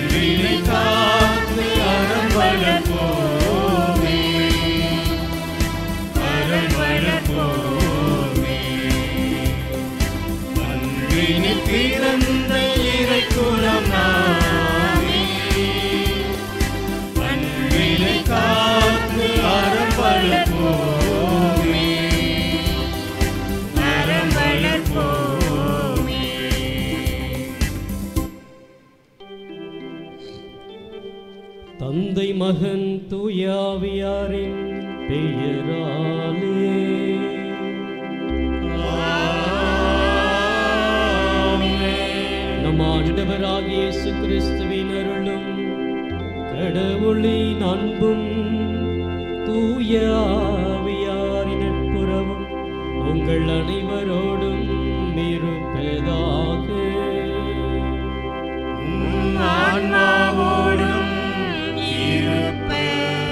அன்பினை காத்து அறம் வளர்ப்போமே அறம் வளர்ப்போமே அன்பினில் பிறந்த இறை குலம் நாமே அன்பினை காத்து அறம் வளர்ப்போமே அறம் வளர்ப்போமே தந்தை மகன் தூயாவியாரின் பெயராலே நம் ஆண்டவராகிய இயேசு கிறிஸ்துவின் அருளும் கடவுளின் அன்பும் தூய ஆவியாரின் நட்புறவும் உங்கள் அனைவரோடும் இருப்பதாக ஆன்மாவோடும் இருப்பதாக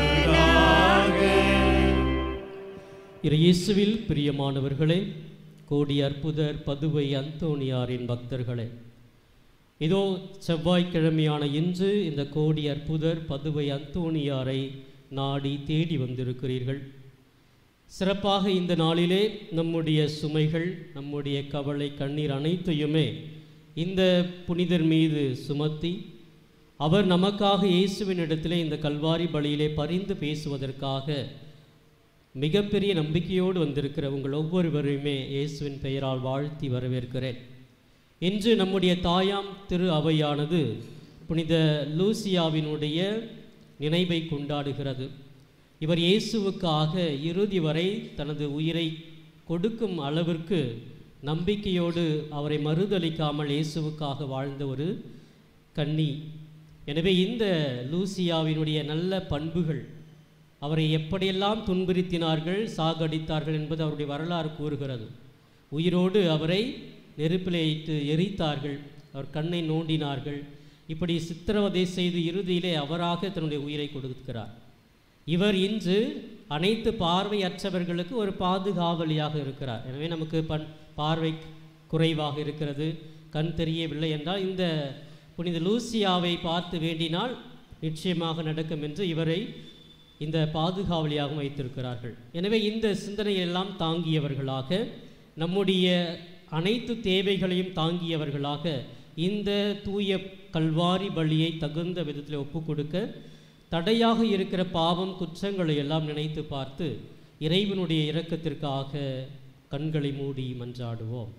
இயேசுவில் பிரியமானவர்களே கோடி அற்புதர் பதுவை அந்தோணியாரின் பக்தர்களே இதோ செவ்வாய்க்கிழமையான இன்று இந்த கோடி அற்புதர் பதுவை அந்தோணியாரை நாடி தேடி வந்திருக்கிறீர்கள் சிறப்பாக இந்த நாளிலே நம்முடைய சுமைகள் நம்முடைய கவலை கண்ணீர் அனைத்தையுமே இந்த புனிதர் மீது சுமத்தி அவர் நமக்காக இயேசுவின் இடத்திலே இந்த கல்வாரி பலியிலே பரிந்து பேசுவதற்காக மிகப்பெரிய நம்பிக்கையோடு வந்திருக்கிற உங்கள் ஒவ்வொருவரையுமே இயேசுவின் பெயரால் வாழ்த்தி வரவேற்கிறேன் இன்று நம்முடைய தாயாம் திரு அவையானது புனித லூசியாவினுடைய நினைவை கொண்டாடுகிறது இவர் இயேசுவுக்காக இறுதி வரை தனது உயிரை கொடுக்கும் அளவிற்கு நம்பிக்கையோடு அவரை மறுதளிக்காமல் இயேசுவுக்காக வாழ்ந்த ஒரு கன்னி எனவே இந்த லூசியாவினுடைய நல்ல பண்புகள் அவரை எப்படியெல்லாம் துன்புறுத்தினார்கள் சாகடித்தார்கள் என்பது அவருடைய வரலாறு கூறுகிறது உயிரோடு அவரை நெருப்பிலே இட்டு எரித்தார்கள் அவர் கண்ணை நோண்டினார்கள் இப்படி சித்திரவதை செய்து இறுதியிலே அவராக தன்னுடைய உயிரை கொடுக்கிறார் இவர் இன்று அனைத்து பார்வையற்றவர்களுக்கு ஒரு பாதுகாவலியாக இருக்கிறார் எனவே நமக்கு பண் பார்வை குறைவாக இருக்கிறது கண் தெரியவில்லை என்றால் இந்த புனித லூசியாவை பார்த்து வேண்டினால் நிச்சயமாக நடக்கும் என்று இவரை இந்த பாதுகாவலியாகவும் வைத்திருக்கிறார்கள் எனவே இந்த சிந்தனையை எல்லாம் தாங்கியவர்களாக நம்முடைய அனைத்து தேவைகளையும் தாங்கியவர்களாக இந்த தூய கல்வாரி பலியை தகுந்த விதத்தில் ஒப்பு கொடுக்க தடையாக இருக்கிற பாவம் குற்றங்களை எல்லாம் நினைத்து பார்த்து இறைவனுடைய இரக்கத்திற்காக கண்களை மூடி மன்றாடுவோம்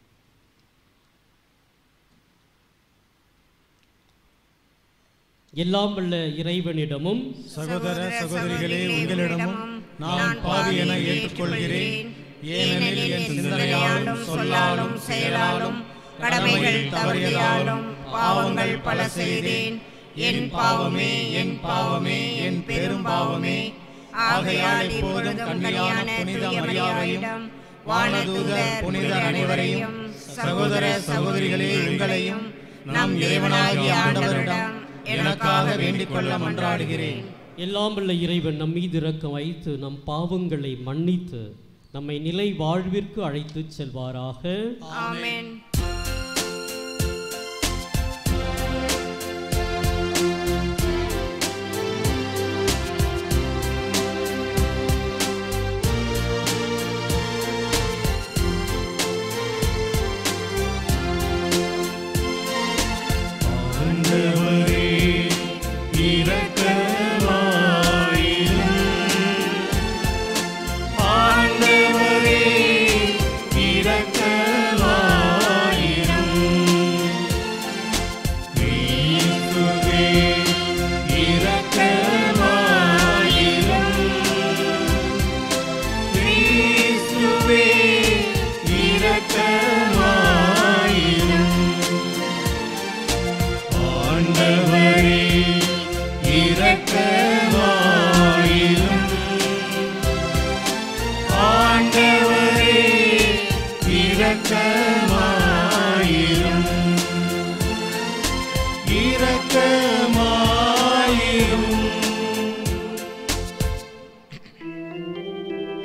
எல்லாம் வல்ல இறைவனிடமும் சகோதர சகோதரிகளே உங்களிடமும் நான் பாவி என ஏற்றுக்கொள்கிறேன் ஏனெனில் என் சிந்தனையாலும் சொல்லாலும் செயலாலும் கடமைகள் தவறியதாலும் பாவங்கள் பல செய்தேன் என் பாவமே என் பாவமே என் பெரும் பாவமே ஆகையால் இப்பொழுதும் கண்ணியான புனித மரியாதையும் வானதூதர் புனிதர் அனைவரையும் சகோதர சகோதரிகளே உங்களையும் நம் இறைவனாகிய ஆண்டவரிடம் எனக்காக வேண்டிக் கொள்ள மன்றாடுகிறேன் எல்லாம் வல்ல இறைவன் நம் மீது இரக்கம் வைத்து நம் பாவங்களை மன்னித்து நம்மை நிலை வாழ்விற்கு அழைத்துச் செல்வாராக ஆமென் ஆண்டவரே இரக்கமாயிரும் ஆண்டவரே இரக்கமாயிரும் கிறிஸ்துவே இரக்கமாயிரும் கிறிஸ்துவே இரக்கமாயிரும் ஆண்டவரே இரக்கமாயிரும் ஆண்டவரே இரக்கமாயிரும் இரக்கமாயிரும்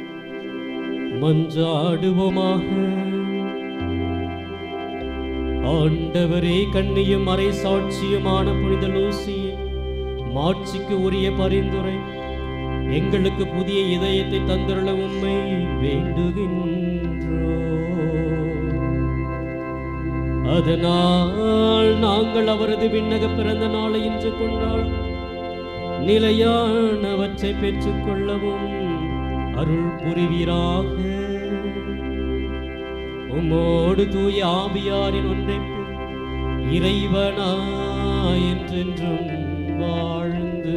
மன்றாடுவோமாக ஆண்டவரே கண்ணியும் அரை சாட்சியுமான புனித லூசியே மாட்சிக்கு உரிய பரிந்துரை எங்களுக்கு புதிய இதயத்தை தந்துள்ள உம்மை வேண்டுகின்றோ அதனால் நாங்கள் அவரது விண்ணக பிறந்த நாளை இன்று கொண்டாட நிலையானவற்றை பெற்றுக்கொள்ளவும் அருள் புரிவீராக உம்மோடு தூய ஆவியாரின் ஒன்றைப்பு இறைவனா என்றென்றும் வாழ்ந்து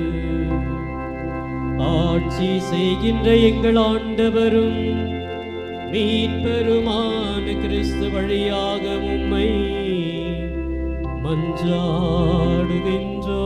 ஆட்சி செய்கின்ற எங்கள் ஆண்டவரும் மீட்பெருமான கிறிஸ்து வழியாக உம்மை மன்றாடுகின்றோ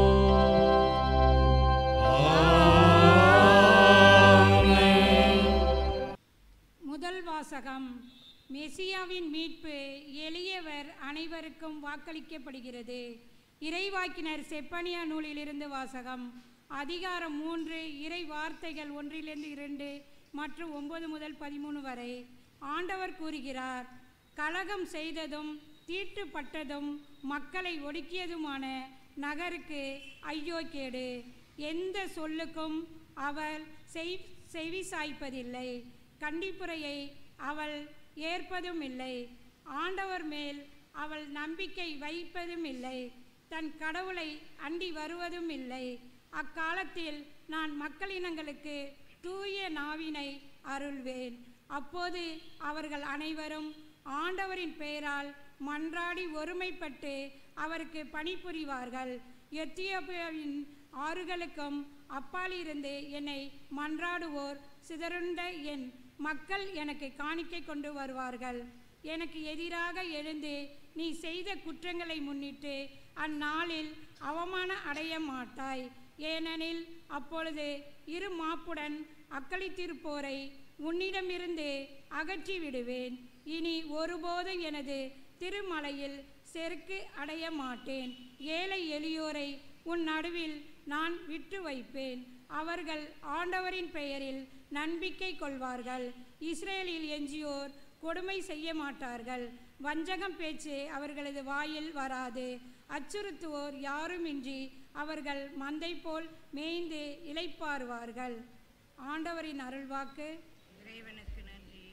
முதல் வாசகம் மெசியாவின் மீட்பு எளியவர் அனைவருக்கும் வாக்களிக்கப்படுகிறது இறைவாக்கினர் செப்பனியா நூலிலிருந்து வாசகம் அதிகாரம் மூன்று இறை வார்த்தைகள் ஒன்றிலிருந்து இரண்டு மற்றும் ஒன்பது முதல் பதிமூணு வரை ஆண்டவர் கூறுகிறார் கலகம் செய்ததும் தீட்டுப்பட்டதும் மக்களை ஒடுக்கியதுமான நகருக்கு ஐயோ கேடு எந்த சொல்லுக்கும் அவள் செய் செவி சாய்ப்பதில்லை கண்டிப்புரையை அவள் ஏற்பதும் இல்லை ஆண்டவர் மேல் அவள் நம்பிக்கை வைப்பதும் இல்லை தன் கடவுளை அண்டி வருவதும் இல்லை அக்காலத்தில் நான் மக்களினங்களுக்கு தூய நாவினை அருள்வேன் அப்போது அவர்கள் அனைவரும் ஆண்டவரின் பெயரால் மன்றாடி ஒருமைப்பட்டு அவருக்கு பணிபுரிவார்கள் எத்தியோப்பியாவின் ஆறுகளுக்கும் அப்பாலிருந்து என்னை மன்றாடுவோர் சிதறுண்ட என் மக்கள் எனக்கு காணிக்கை கொண்டு வருவார்கள் எனக்கு எதிராக எழுந்து நீ செய்த குற்றங்களை முன்னிட்டு அந்நாளில் அவமான அடைய மாட்டாய் ஏனெனில் அப்பொழுது இரு மாப்புடன் அக்களித்திருப்போரை உன்னிடமிருந்து அகற்றி விடுவேன் இனி ஒருபோதும் எனது திருமலையில் செருக்கு அடைய மாட்டேன் ஏழை எளியோரை உன் நடுவில் நான் விட்டு வைப்பேன் அவர்கள் ஆண்டவரின் பெயரில் நம்பிக்கை கொள்வார்கள் இஸ்ரேலில் எஞ்சியோர் கொடுமை செய்ய மாட்டார்கள் வஞ்சகம் பேச்சு அவர்களது வாயில் வராது அச்சுறுத்துவோர் யாருமின்றி அவர்கள் மந்தை போல் மேய்ந்து இளைப்பாறுவார்கள் ஆண்டவரின் அருள்வாக்கு இறைவனுக்கு நன்றி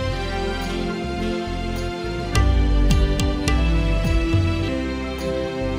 ஆண்டவரின்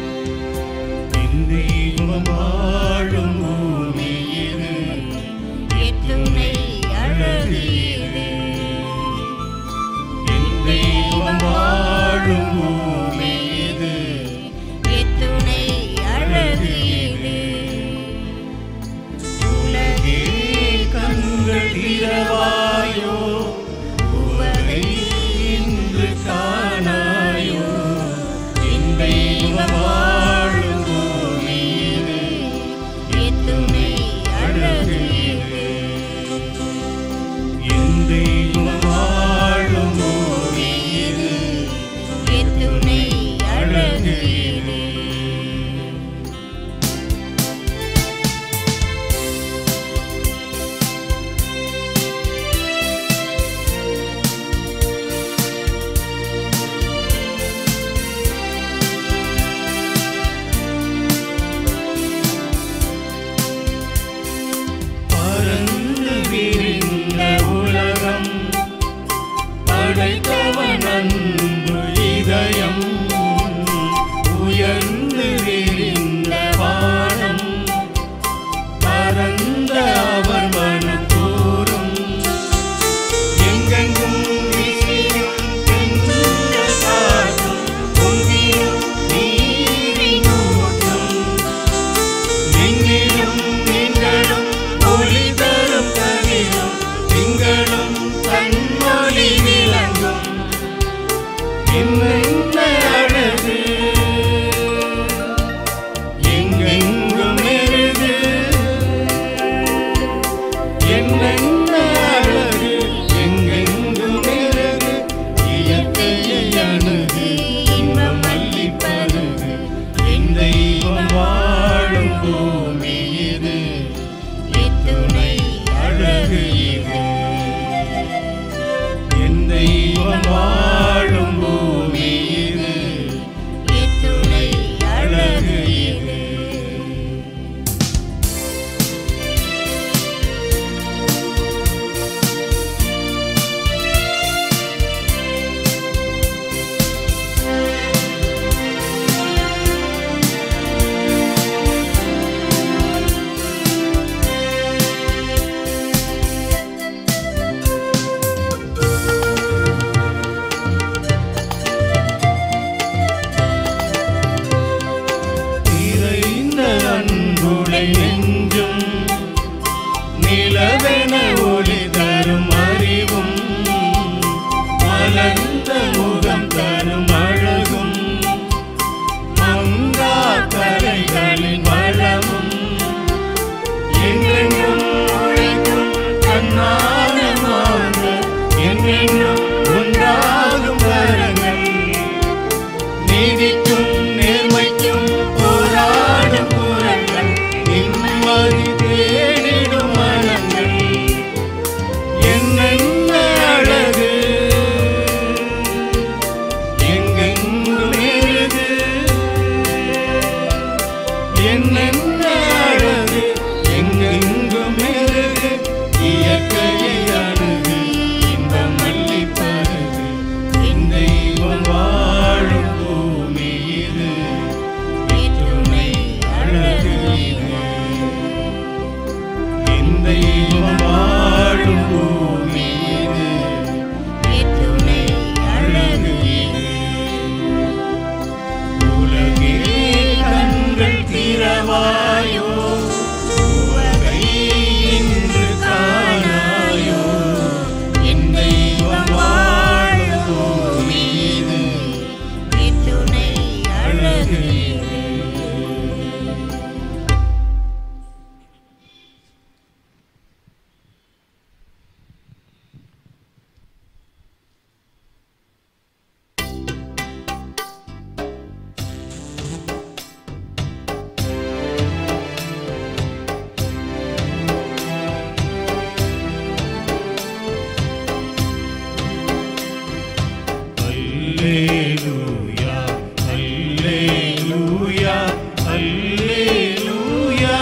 அல்லேலூயா அல்லேலூயா அல்லேலூயா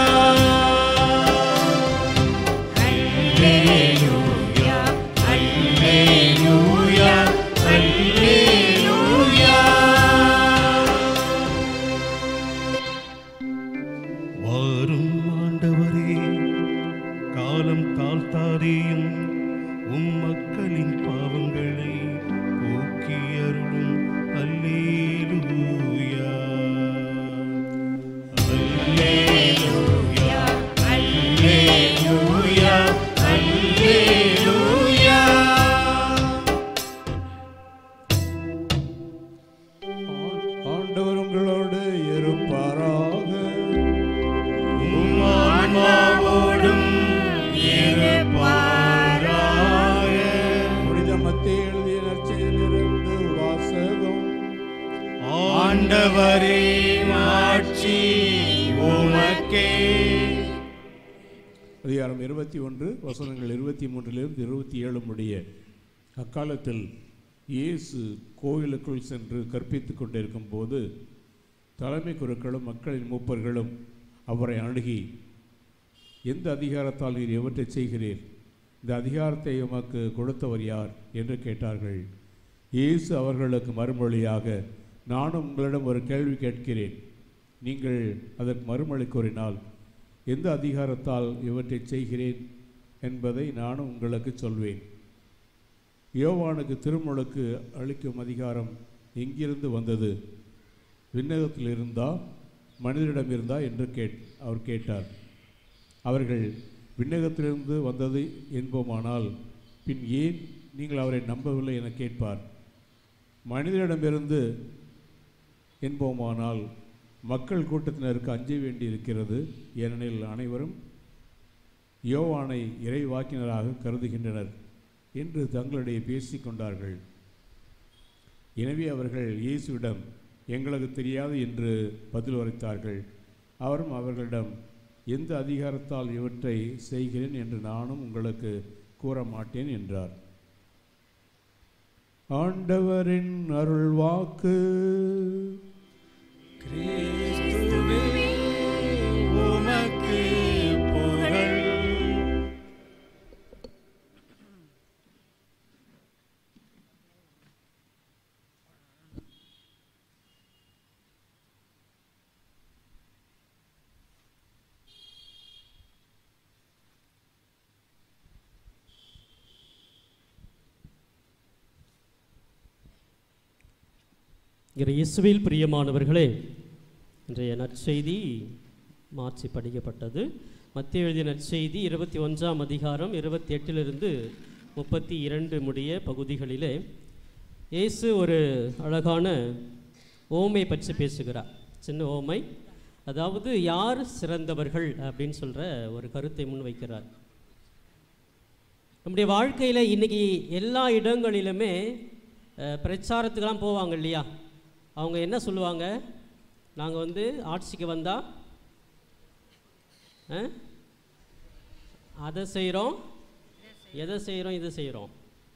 அல்லேலூயா அல்லேலூயா அல்லேலூயா வாரும் ஆண்டவரே காலம் தாழ்த்தாதேயும் உம் மக்களின் பாவங்களை போக்கி அருளும் அல்லேலூயா அல்லேலூயா அல்லேலூயா அல்லேலூயா ஆண்டவர் உங்களோடு இருப்பாராக உம் ஆன்மாவோடும் இருப்பாராக புனித மத்திய எழுதிய நற்செய்தியிலிருந்து வாசகம் ஆண்டவரே மாட்சி உமக்கே அதிகாரம் இருபத்தி ஒன்று வசனங்கள் இருபத்தி மூன்றிலிருந்து இருபத்தி ஏழு முடிய அக்காலத்தில் இயேசு கோயிலுக்குள் சென்று கற்பித்துக் கொண்டிருக்கும் போது தலைமை குருக்களும் மக்களின் மூப்பர்களும் அவரை அணுகி எந்த அதிகாரத்தால் நீர் எவற்றை செய்கிறீர் இந்த அதிகாரத்தை உமக்கு கொடுத்தவர் யார் என்று கேட்டார்கள் இயேசு அவர்களுக்கு மறுமொழியாக நானும் உங்களிடம் ஒரு கேள்வி கேட்கிறேன் நீங்கள் அதற்கு மறுமொழி கூறினால் எந்த அதிகாரத்தால் இவற்றை செய்கிறேன் என்பதை நானும் உங்களுக்கு சொல்வேன் யோவானுக்கு திருமுழுக்கு அளிக்கும் அதிகாரம் எங்கிருந்து வந்தது விண்ணகத்தில் இருந்தா மனிதரிடம் இருந்தா என்று கேட் அவர் கேட்டார் அவர்கள் விண்ணகத்திலிருந்து வந்தது என்போமானால் பின் ஏன் நீங்கள் அவரை நம்பவில்லை என கேட்பார் மனிதரிடமிருந்து என்போமானால் மக்கள் கூட்டத்தினருக்கு அஞ்ச வேண்டி இருக்கிறது ஏனெனில் அனைவரும் யோவானை இறைவாக்கினராக கருதுகின்றனர் என்று தங்களிடையே பேசிக் கொண்டார்கள் எனவே அவர்கள் இயேசுவிடம் எங்களுக்கு தெரியாது என்று பதில் உரைத்தார்கள் அவரும் அவர்களிடம் எந்த அதிகாரத்தால் இவற்றை செய்கிறேன் என்று நானும் உங்களுக்கு கூற மாட்டேன் என்றார் ஆண்டவரின் அருள் வாக்கு கிறிஸ்துவே உமக்கு புகழ் இங்கே இயேசுவில் பிரியமானவர்களே இன்றைய நற்செய்தி மாற்றி படிக்கப்பட்டது மத்திய எழுதிய நற்செய்தி இருபத்தி ஒன்றாம் அதிகாரம் இருபத்தி எட்டிலிருந்து முப்பத்தி இரண்டு முடிய பகுதிகளிலே இயேசு ஒரு அழகான ஓமை பற்றி பேசுகிறார் சின்ன ஓமை அதாவது யார் சிறந்தவர்கள் அப்படின்னு சொல்கிற ஒரு கருத்தை முன்வைக்கிறார் நம்முடைய வாழ்க்கையில் இன்றைக்கி எல்லா இடங்களிலுமே அஹ், பிரச்சாரத்துக்கெல்லாம் போவாங்க இல்லையா அவங்க என்ன சொல்லுவாங்க நாங்கள் வந்து ஆட்சிக்கு வந்தால் அதை செய்கிறோம் எதை செய்கிறோம் இதை செய்கிறோம்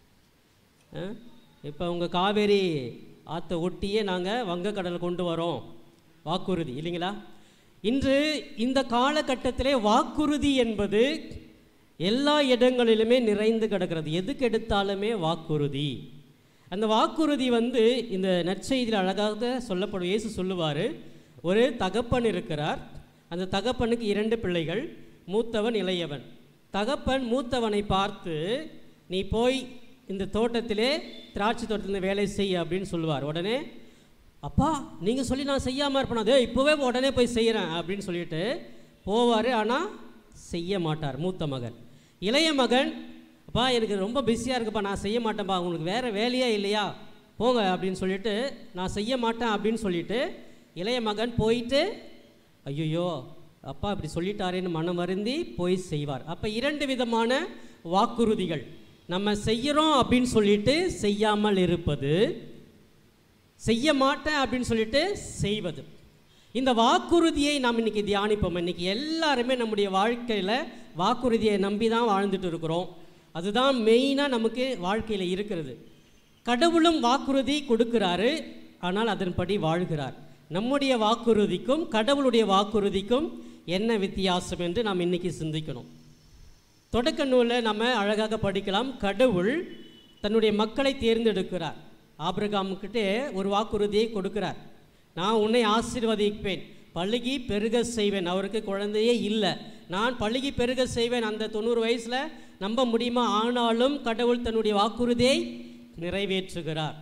இப்போ உங்கள் காவேரி ஆற்றை ஒட்டியே நாங்கள் வங்கக்கடல் கொண்டு வரோம் வாக்குறுதி இல்லைங்களா இன்று இந்த காலகட்டத்திலே வாக்குறுதி என்பது எல்லா இடங்களிலுமே நிறைந்து கிடக்கிறது எதுக்கு எடுத்தாலுமே வாக்குறுதி அந்த வாக்குறுதி வந்து இந்த நற்செய்தியில் அழகாக சொல்லப்படும் இயேசு சொல்லுவார் ஒரு தகப்பன் இருக்கிறார் அந்த தகப்பனுக்கு இரண்டு பிள்ளைகள் மூத்தவன் இளையவன் தகப்பன் மூத்தவனை பார்த்து நீ போய் இந்த தோட்டத்திலே திராட்சை தோட்டத்தில் வேலை செய் அப்படின்னு சொல்லுவார் உடனே அப்பா நீங்கள் சொல்லி நான் செய்யாமல் இருப்பேன் அதே இப்போவே உடனே போய் செய்கிறேன் அப்படின்னு சொல்லிட்டு போவார் ஆனால் செய்ய மாட்டார் மூத்த மகன் இளைய மகன் அப்பா எனக்கு ரொம்ப பிஸியாக இருக்குப்பா நான் செய்ய மாட்டேன்ப்பா உங்களுக்கு வேறு வேலையே இல்லையா போங்க அப்படின்னு சொல்லிட்டு நான் செய்ய மாட்டேன் அப்படின்னு சொல்லிட்டு இளைய மகன் போயிட்டு ஐயோ அப்பா இப்படி சொல்லிட்டாரேன்னு மனம் வருந்தி போய் செய்வார் அப்போ இரண்டு விதமான வாக்குறுதிகள் நம்ம செய்கிறோம் அப்படின்னு சொல்லிட்டு செய்யாமல் இருப்பது செய்ய மாட்டேன் அப்படின்னு சொல்லிட்டு செய்வது இந்த வாக்குறுதியை நாம் இன்னைக்கு தியானிப்போம் இன்னைக்கு எல்லாருமே நம்முடைய வாழ்க்கையில் வாக்குறுதியை நம்பி தான் வாழ்ந்துட்டு இருக்கிறோம் அதுதான் மெயினாக நமக்கு வாழ்க்கையில் இருக்கிறது கடவுளும் வாக்குறுதி கொடுக்கிறாரு ஆனால் அதன்படி வாழ்கிறார் நம்முடைய வாக்குறுதிக்கும் கடவுளுடைய வாக்குறுதிக்கும் என்ன வித்தியாசம் என்று நாம் இன்னைக்கு சிந்திக்கணும் தொடக்க நூலை நம்ம அழகாக படிக்கலாம் கடவுள் தன்னுடைய மக்களை தேர்ந்தெடுக்கிறார் ஆபிரகாமுக்கிட்டே ஒரு வாக்குறுதியை கொடுக்கிறார் நான் உன்னை ஆசீர்வதிப்பேன் பழுகி பெருக செய்வேன் அவருக்கு குழந்தையே இல்லை நான் பழுகி பெருக செய்வேன் அந்த தொண்ணூறு வயசில் நம்ப முடியுமா ஆனாலும் கடவுள் தன்னுடைய வாக்குறுதியை நிறைவேற்றுகிறார்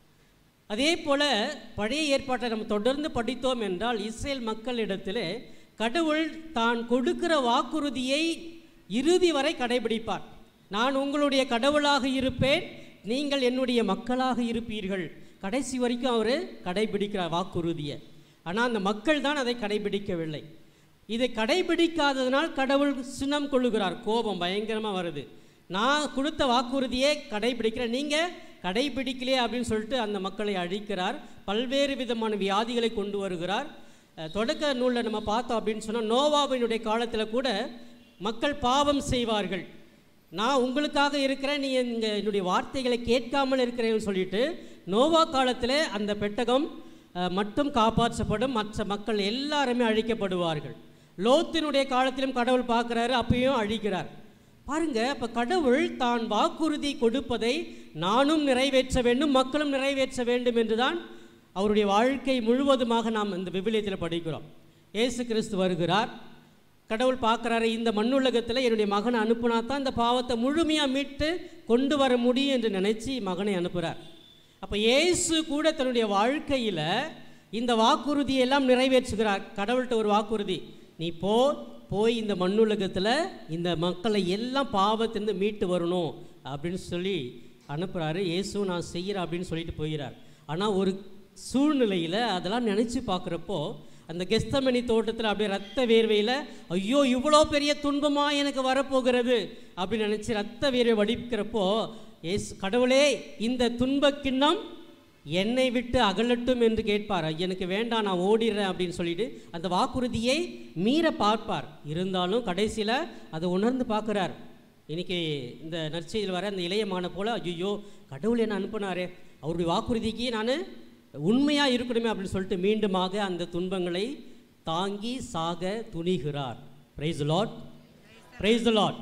அதே போல பழைய ஏற்பாட்டை நம்ம தொடர்ந்து படித்தோம் என்றால் இஸ்ரேல் மக்களிடத்திலே கடவுள் தான் கொடுக்கிற வாக்குறுதியை இறுதி வரை கடைபிடிப்பார் நான் உங்களுடைய கடவுளாக இருப்பேன் நீங்கள் என்னுடைய மக்களாக இருப்பீர்கள் கடைசி வரைக்கும் அவர் கடைபிடிக்கிறார் வாக்குறுதியை ஆனால் அந்த மக்கள் தான் அதை கடைபிடிக்கவில்லை இதை கடைபிடிக்காததனால் கடவுள் சினம் கொள்ளுகிறார் கோபம் பயங்கரமாக வருது நான் கொடுத்த வாக்குறுதியை கடைபிடிக்கிறேன் நீங்கள் கடைபிடிக்கலையே அப்படின்னு சொல்லிட்டு அந்த மக்களை அழிக்கிறார் பல்வேறு விதமான வியாதிகளை கொண்டு வருகிறார் அஹ், தொடக்க நூலில் நம்ம பார்த்தோம் அப்படின்னு சொன்னால் நோவாவினுடைய காலத்தில் கூட மக்கள் பாவம் செய்வார்கள் நான் உங்களுக்காக இருக்கிறேன் நீ இங்கே என்னுடைய வார்த்தைகளை கேட்காமல் இருக்கிறேன்னு சொல்லிட்டு நோவா காலத்தில் அந்த பெட்டகம் அஹ், மட்டும் காப்பாற்றப்படும் மற்ற மக்கள் எல்லாருமே அழிக்கப்படுவார்கள் லோத்தினுடைய காலத்திலும் கடவுள் பார்க்குறாரு அப்பயும் அழிக்கிறார் பாருங்க அப்ப கடவுள் தான் வாக்குறுதி கொடுப்பதை நானும் நிறைவேற்ற வேண்டும் மக்களும் நிறைவேற்ற வேண்டும் என்றுதான் அவருடைய வாழ்க்கை முழுவதுமாக நாம் இந்த விவிலியத்தில் படிக்கிறோம் இயேசு கிறிஸ்து வருகிறார் கடவுள் பார்க்குறாரு இந்த மண்ணுலகத்தில் என்னுடைய மகனை அனுப்புனா தான் இந்த பாவத்தை முழுமையாக மீட்டு கொண்டு வர முடியும் என்று நினைச்சு மகனை அனுப்புகிறார் அப்போ இயேசு கூட தன்னுடைய வாழ்க்கையில் இந்த வாக்குறுதியை எல்லாம் நிறைவேற்றுகிறார் கடவுள்கிட்ட ஒரு வாக்குறுதி நீ போ போய் இந்த மண்ணுலகத்தில் இந்த மக்களை எல்லாம் பாவத்திலிருந்து மீட்டு வரணும் அப்படின்னு சொல்லி அனுப்புகிறாரு இயேசு நான் செய்கிறேன் அப்படின்னு சொல்லிட்டு போகிறார் ஆனால் ஒரு சூழ்நிலையில் அதெல்லாம் நினச்சி பார்க்குறப்போ அந்த கெஸ்தமணி தோட்டத்தில் அப்படியே ரத்த வேர்வையில் ஐயோ இவ்வளோ பெரிய துன்பமாக எனக்கு வரப்போகிறது அப்படின்னு நினச்சி ரத்த வேர்வை வடிக்கிறப்போ ஏசு கடவுளே இந்த துன்பக் கிண்ணம் என்னை விட்டு அகலட்டும் என்று கேட்பார் எனக்கு வேண்டாம் நான் ஓடிடுறேன் அப்படின்னு சொல்லிட்டு அந்த வாக்குறுதியை மீற பார்ப்பார் இருந்தாலும் கடைசியில் அதை உணர்ந்து பார்க்குறார் இன்னைக்கு இந்த நற்செய்தியில் வர அந்த இளையமான போல ஐயோ கடவுள் என்ன அனுப்புனாரே அவருடைய வாக்குறுதிக்கு நான் உண்மையாக இருக்கணுமே அப்படின்னு சொல்லிட்டு மீண்டுமாக அந்த துன்பங்களை தாங்கி சாக துணிகிறார் பிரைஸ் லாட் பிரைஸ் லாட்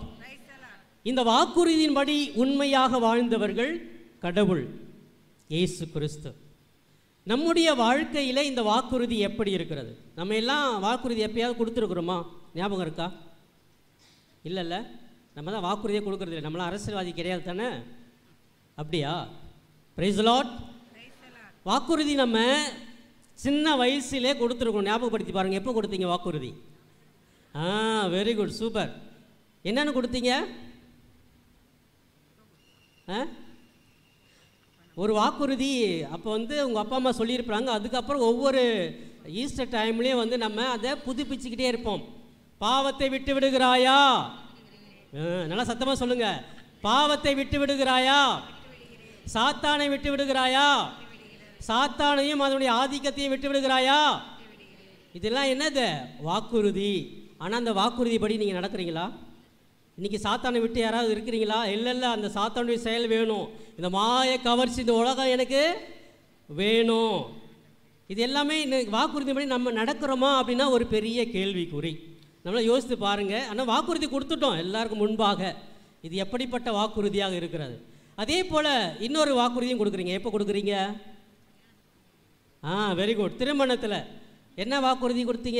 இந்த வாக்குறுதியின்படி உண்மையாக வாழ்ந்தவர்கள் கடவுள் இயேசு கிறிஸ்து நம்முடைய வாழ்க்கையில் இந்த வாக்குறுதி எப்படி இருக்கிறது நம்ம எல்லாம் வாக்குறுதி எப்பயாவது கொடுத்துருக்குறோமா ஞாபகம் இருக்கா இல்லைல்ல நம்ம தான் வாக்குறுதியை கொடுக்கறது இல்லை நம்மளாம் அரசியல்வாதி கிடையாது தானே அப்படியா பிரைஸ் லாட் வாக்குறுதி நம்ம சின்ன வயசுலே கொடுத்துருக்கோம் ஞாபகப்படுத்தி பாருங்கள் எப்போ கொடுத்தீங்க வாக்குறுதி ஆ வெரி குட் சூப்பர் என்னென்னு கொடுத்தீங்க ஆ ஒரு வாக்குறுதி அப்போ வந்து உங்கள் அப்பா அம்மா சொல்லியிருப்பாங்க அதுக்கப்புறம் ஒவ்வொரு ஈஸ்டர் டைம்லேயும் வந்து நம்ம அதை புதுப்பிச்சுக்கிட்டே இருப்போம் பாவத்தை விட்டு விடுகிறாயா ஆ, நல்லா சத்தமாக சொல்லுங்க பாவத்தை விட்டு விடுகிறாயா சாத்தானை விட்டு விடுகிறாயா சாத்தானையும் அதனுடைய ஆதிக்கத்தையும் விட்டு விடுகிறாயா இதெல்லாம் என்னது வாக்குறுதி ஆனால் அந்த வாக்குறுதிப்படி நீங்கள் நடக்கிறீங்களா இன்னைக்கு சாத்தானை விட்டு யாராவது இருக்கிறீங்களா இல்லை இல்லை அந்த சாத்தானுடைய செயல் வேணும் இந்த மாய கவர்ச்சி இந்த உலகம் எனக்கு வேணும் இது எல்லாமே இந்த வாக்குறுதிப்படி நம்ம நடக்கிறோமா அப்படின்னா ஒரு பெரிய கேள்விக்குறி நம்மள யோசித்து பாருங்கள் ஆனால் வாக்குறுதி கொடுத்துட்டோம் எல்லாருக்கும் முன்பாக இது எப்படிப்பட்ட வாக்குறுதியாக இருக்கிறது அதே போல் இன்னொரு வாக்குறுதியும் கொடுக்குறீங்க எப்போ கொடுக்குறீங்க ஆ வெரி குட் திருமணத்தில் என்ன வாக்குறுதி கொடுத்தீங்க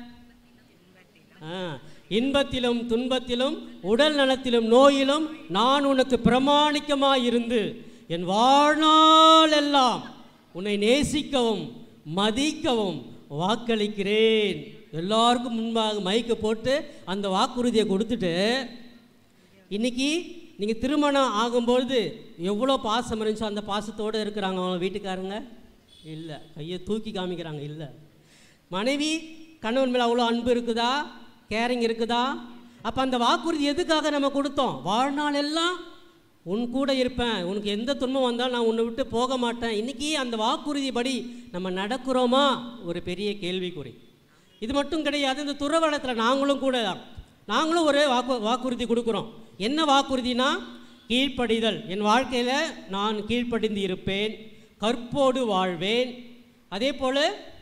ஆ இன்பத்திலும் துன்பத்திலும் உடல் நலத்திலும் நோயிலும் நான் உனக்கு பிரமாணிக்கமாய் இருந்து என் வாழ்நாள் எல்லாம் உன்னை நேசிக்கவும் மதிக்கவும் வாக்களிக்கிறேன் எல்லாருக்கும் முன்பாக மைக்கு போட்டு அந்த வாக்குறுதியை கொடுத்துட்டு இன்னைக்கு நீங்கள் திருமணம் ஆகும்பொழுது எவ்வளோ பாசம் இருந்துச்சோ அந்த பாசத்தோடு இருக்கிறாங்க அவங்க வீட்டுக்காரங்க இல்லை கையை தூக்கி காமிக்கிறாங்க இல்லை மனைவி கணவன் மேலே அவ்வளோ அன்பு இருக்குதா கேரிங் இருக்குதா அப்போ அந்த வாக்குறுதி எதுக்காக நம்ம கொடுத்தோம் வாழ்நாள் எல்லாம் உன் கூட இருப்பேன் உனக்கு எந்த துன்பம் வந்தாலும் நான் உன்னை விட்டு போக மாட்டேன் இன்றைக்கி அந்த வாக்குறுதிப்படி நம்ம நடக்கிறோமா ஒரு பெரிய கேள்விக்குறி இது மட்டும் கிடையாது இந்த துறவளத்தில் நாங்களும் கூட தான் நாங்களும் ஒரு வாக்கு வாக்குறுதி கொடுக்குறோம் என்ன வாக்குறுதினா கீழ்ப்படிதல் என் வாழ்க்கையில் நான் கீழ்ப்படிந்து இருப்பேன் கற்போடு வாழ்வேன் அதே போல்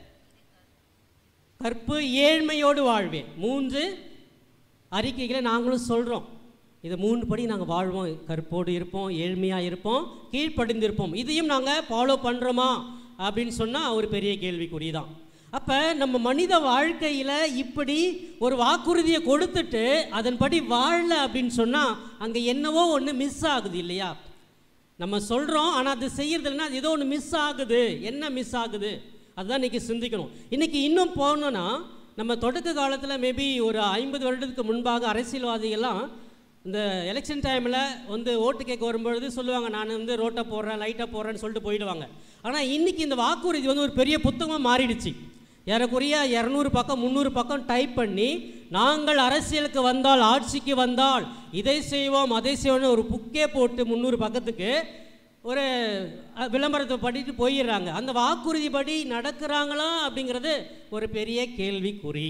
கற்பு ஏழ்மையோடு வாழ்வேன் மூன்று அறிக்கைகளை நாங்களும் சொல்கிறோம் இது மூணு படி நாங்கள் வாழ்வோம் கற்போடு இருப்போம் ஏழ்மையாக இருப்போம் கீழ்ப்படிந்து இருப்போம் இதையும் நாங்கள் ஃபாலோ பண்ணுறோமா அப்படின்னு சொன்னால் ஒரு பெரிய கேள்விக்குறி தான் அப்போ நம்ம மனித வாழ்க்கையில் இப்படி ஒரு வாக்குறுதியை கொடுத்துட்டு அதன்படி வாழல அப்படின்னு சொன்னால் அங்கே என்னவோ ஒன்று மிஸ் ஆகுது இல்லையா நம்ம சொல்கிறோம் ஆனால் அது செய்யறதுலன்னா அது ஏதோ ஒன்று மிஸ் ஆகுது என்ன மிஸ் ஆகுது அதுதான் இன்றைக்கி சிந்திக்கணும் இன்றைக்கி இன்னும் போனோன்னா நம்ம தொடக்க காலத்தில் மேபி ஒரு ஐம்பது வருடத்துக்கு முன்பாக அரசியல்வாதிகள்லாம் இந்த எலெக்ஷன் டைமில் வந்து ஓட்டு கேட்க வரும்பொழுது சொல்லுவாங்க நான் வந்து ரோட்டை போடுறேன் லைட்டாக போடுறேன்னு சொல்லிட்டு போயிடுவாங்க ஆனால் இன்றைக்கி இந்த வாக்குறுதி வந்து ஒரு பெரிய புத்தகமாக மாறிடுச்சு ஏறக்குறைய இரநூறு பக்கம் முந்நூறு பக்கம் டைப் பண்ணி நாங்கள் அரசியலுக்கு வந்தால் ஆட்சிக்கு வந்தால் இதை செய்வோம் அதை செய்வோம்னு ஒரு புக்கே போட்டு முந்நூறு பக்கத்துக்கு ஒரு அஹ், விளம்பரத்தை பண்ணிட்டு போயிடுறாங்க அந்த வாக்குறுதிப்படி நடக்கிறாங்களா அப்படிங்கிறது ஒரு பெரிய கேள்விக்குறி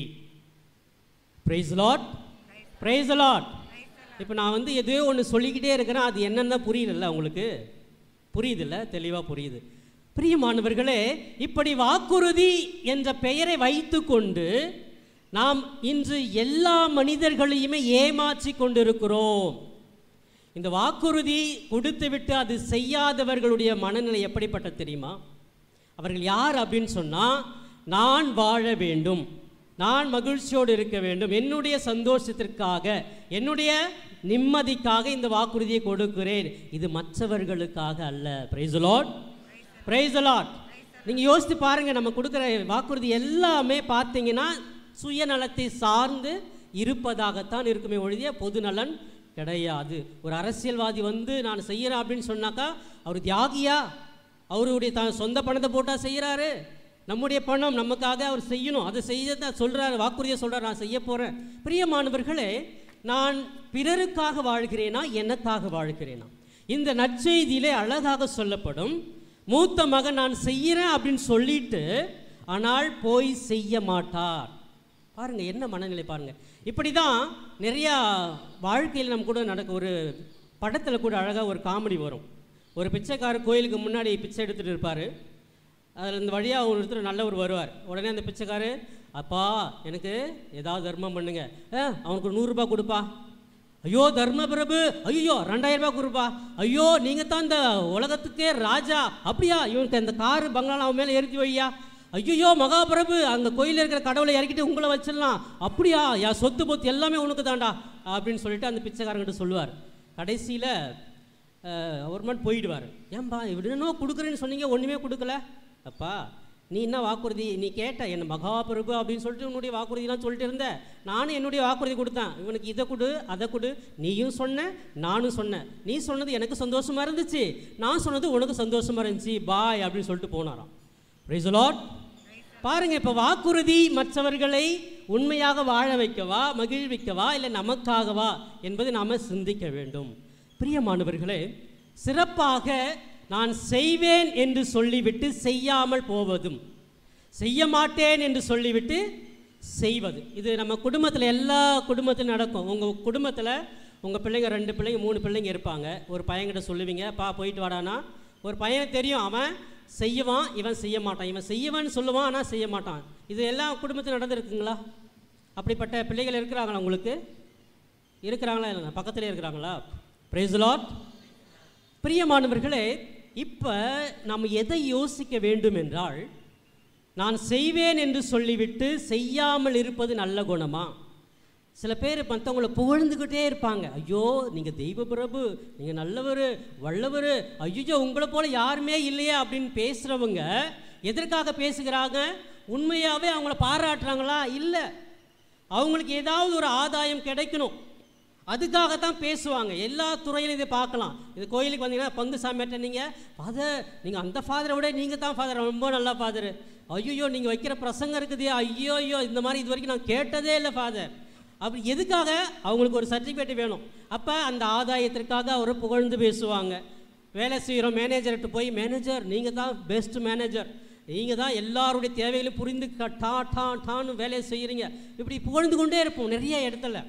பிரைஸ் லாட் பிரைஸ் லாட் இப்போ நான் வந்து எதோ ஒன்று சொல்லிக்கிட்டே இருக்கிறேன் அது என்னன்னு தான் புரியல உங்களுக்கு புரியுதுல்ல தெளிவாக புரியுது பிரியமானவர்களே இப்படி வாக்குறுதி என்ற பெயரை வைத்துக்கொண்டு நாம் இன்று எல்லா மனிதர்களையுமே ஏமாற்றி கொண்டிருக்கிறோம் இந்த வாக்குறுதி கொடுத்துவிட்டு அது செய்யாதவர்களுடைய மனநிலை எப்படிப்பட்ட தெரியுமா அவர்கள் யார் அப்படின்னு சொன்னால் நான் வாழ வேண்டும் நான் மகிழ்ச்சியோடு இருக்க வேண்டும் என்னுடைய சந்தோஷத்திற்காக என்னுடைய நிம்மதிக்காக இந்த வாக்குறுதியை கொடுக்கிறேன் இது மற்றவர்களுக்காக அல்ல பிரைஸ் லாட் பிரைஸ் லாட் நீங்கள் யோசித்து பாருங்கள் நம்ம கொடுக்குற வாக்குறுதி எல்லாமே பார்த்தீங்கன்னா சுயநலத்தை சார்ந்து இருப்பதாகத்தான் இருக்குமே ஒழிய பொதுநலன் கிடையாது ஒரு அரசியல்வாதி வந்து நான் செய்கிறேன் அப்படின்னு சொன்னாக்கா அவர் தியாகியா அவருடைய த சொந்த பணத்தை போட்டால் செய்கிறாரு நம்முடைய பணம் நமக்காக அவர் செய்யணும் அதை செய்ய தான் சொல்கிறாரு வாக்குறுதியை சொல்கிறார் நான் செய்ய போகிறேன் பிரியமானவர்களே நான் பிறருக்காக வாழ்கிறேனா எனக்காக வாழ்கிறேனா இந்த நற்செய்தியிலே அழகாக சொல்லப்படும் மூத்த மகன் நான் செய்கிறேன் அப்படின்னு சொல்லிட்டு ஆனால் போய் செய்ய மாட்டார் பாருங்க என்ன மனநிலை பாருங்க இப்படி தான் நிறையா வாழ்க்கையில் நம்ம கூட நடக்க ஒரு படத்தில் கூட அழகாக ஒரு காமெடி வரும் ஒரு பிச்சைக்காரர் கோயிலுக்கு முன்னாடி பிச்சை எடுத்துகிட்டு இருப்பார் அதில் இந்த வழியாக ஒருத்தர் நல்லவர் வருவார் உடனே அந்த பிச்சைக்காரு அப்பா எனக்கு ஏதாவது தர்மம் பண்ணுங்க ஆ அவனுக்கு ஒரு நூறுரூபா கொடுப்பா ஐயோ தர்ம பிரபு ஐயோ ரெண்டாயிரம் ரூபாய் கொடுப்பா ஐயோ நீங்கள் தான் இந்த உலகத்துக்கே ராஜா அப்படியா இவனுக்கு அந்த காரு பங்களால அவன் மேலே ஏற்றி வையா ஐயோ மகாபிரபு அங்கே கோயிலில் இருக்கிற கடவுளை இறக்கிட்டு உங்களை வச்சிடலாம் அப்படியா என் சொத்து பொத்து எல்லாமே உனக்கு தான்டா அப்படின்னு சொல்லிட்டு அந்த பிச்சைக்காரங்கிட்ட சொல்லுவார் கடைசியில் ஒரு மட்டும் போயிடுவார் ஏன்பா இவ்வளோ கொடுக்குறேன்னு சொன்னீங்க ஒன்றுமே கொடுக்கல அப்பா நீ என்ன வாக்குறுதி நீ கேட்ட என்ன மகாபிரபு அப்படின்னு சொல்லிட்டு உன்னுடைய வாக்குறுதிலாம் சொல்லிட்டு இருந்த நானும் என்னுடைய வாக்குறுதி கொடுத்தேன் இவனுக்கு இதை கொடு அதை கொடு நீயும் சொன்ன நானும் சொன்னேன் நீ சொன்னது எனக்கு சந்தோஷமா இருந்துச்சு நான் சொன்னது உனக்கு சந்தோஷமா இருந்துச்சு பாய் அப்படின்னு சொல்லிட்டு போனாராம் Praise the Lord. பாருங்க இப்போ வாக்குறுதி மற்றவர்களை உண்மையாக வாழ வைக்கவா மகிழ்விக்கவா இல்லை நமக்காகவா என்பதை நாம் சிந்திக்க வேண்டும் பிரியமானவர்களே சிறப்பாக நான் செய்வேன் என்று சொல்லிவிட்டு செய்யாமல் போவதும் செய்ய மாட்டேன் என்று சொல்லிவிட்டு செய்வது இது நம்ம குடும்பத்தில் எல்லா குடும்பத்திலும் நடக்கும் உங்கள் குடும்பத்தில் உங்கள் பிள்ளைங்க ரெண்டு பிள்ளைங்க மூணு பிள்ளைங்க இருப்பாங்க ஒரு பையன்கிட்ட சொல்லுவீங்க பா போயிட்டு வாடானா ஒரு பையனுக்கு தெரியும் அவன் செய்வான் இவன் செய்ய மாட்டான் இவன் செய்யவான்னு சொல்லுவான் ஆனால் செய்ய மாட்டான் இது எல்லா குடும்பத்திலும் நடந்திருக்குங்களா அப்படிப்பட்ட பிள்ளைகள் இருக்கிறாங்களா உங்களுக்கு இருக்கிறாங்களா இல்லை பக்கத்திலே இருக்கிறாங்களா பிரைஸ் லாட் பிரியமானவர்களே இப்போ நாம் எதை யோசிக்க வேண்டும் என்றால் நான் செய்வேன் என்று சொல்லிவிட்டு செய்யாமல் இருப்பது நல்ல குணமா சில பேர் மற்றவங்கள புகழ்ந்துக்கிட்டே இருப்பாங்க ஐயோ நீங்கள் தெய்வ பிரபு நீங்கள் நல்லவர் வல்லவர் ஐயோ உங்களை போல யாருமே இல்லையா அப்படின்னு பேசுகிறவங்க எதற்காக பேசுகிறாங்க உண்மையாகவே அவங்கள பாராட்டுறாங்களா இல்லை அவங்களுக்கு ஏதாவது ஒரு ஆதாயம் கிடைக்கணும் அதுக்காக தான் பேசுவாங்க எல்லா துறையிலும் இதை பார்க்கலாம் இது கோயிலுக்கு வந்தீங்கன்னா பங்கு சாமியாட்ட நீங்கள் ஃபாதர் நீங்கள் அந்த ஃபாதரை விட நீங்கள் தான் ஃபாதர் ரொம்ப நல்ல ஃபாதர் ஐயோ நீங்கள் வைக்கிற பிரசங்கம் இருக்குது ஐயோ ஐயோ இந்த மாதிரி இது வரைக்கும் நான் கேட்டதே இல்லை ஃபாதர் அப்படி எதுக்காக அவங்களுக்கு ஒரு சர்டிஃபிகேட் வேணும் அப்போ அந்த ஆதாயத்திற்காக அவரை புகழ்ந்து பேசுவாங்க வேலை செய்கிறோம் மேனேஜர்கிட்ட போய் மேனேஜர் நீங்கள் தான் பெஸ்ட் மேனேஜர் நீங்கள் தான் எல்லாருடைய தேவைகளையும் புரிந்து க- டா டா டான்னு வேலையை செய்கிறீங்க இப்படி புகழ்ந்து கொண்டே இருப்போம் நிறைய இடத்துல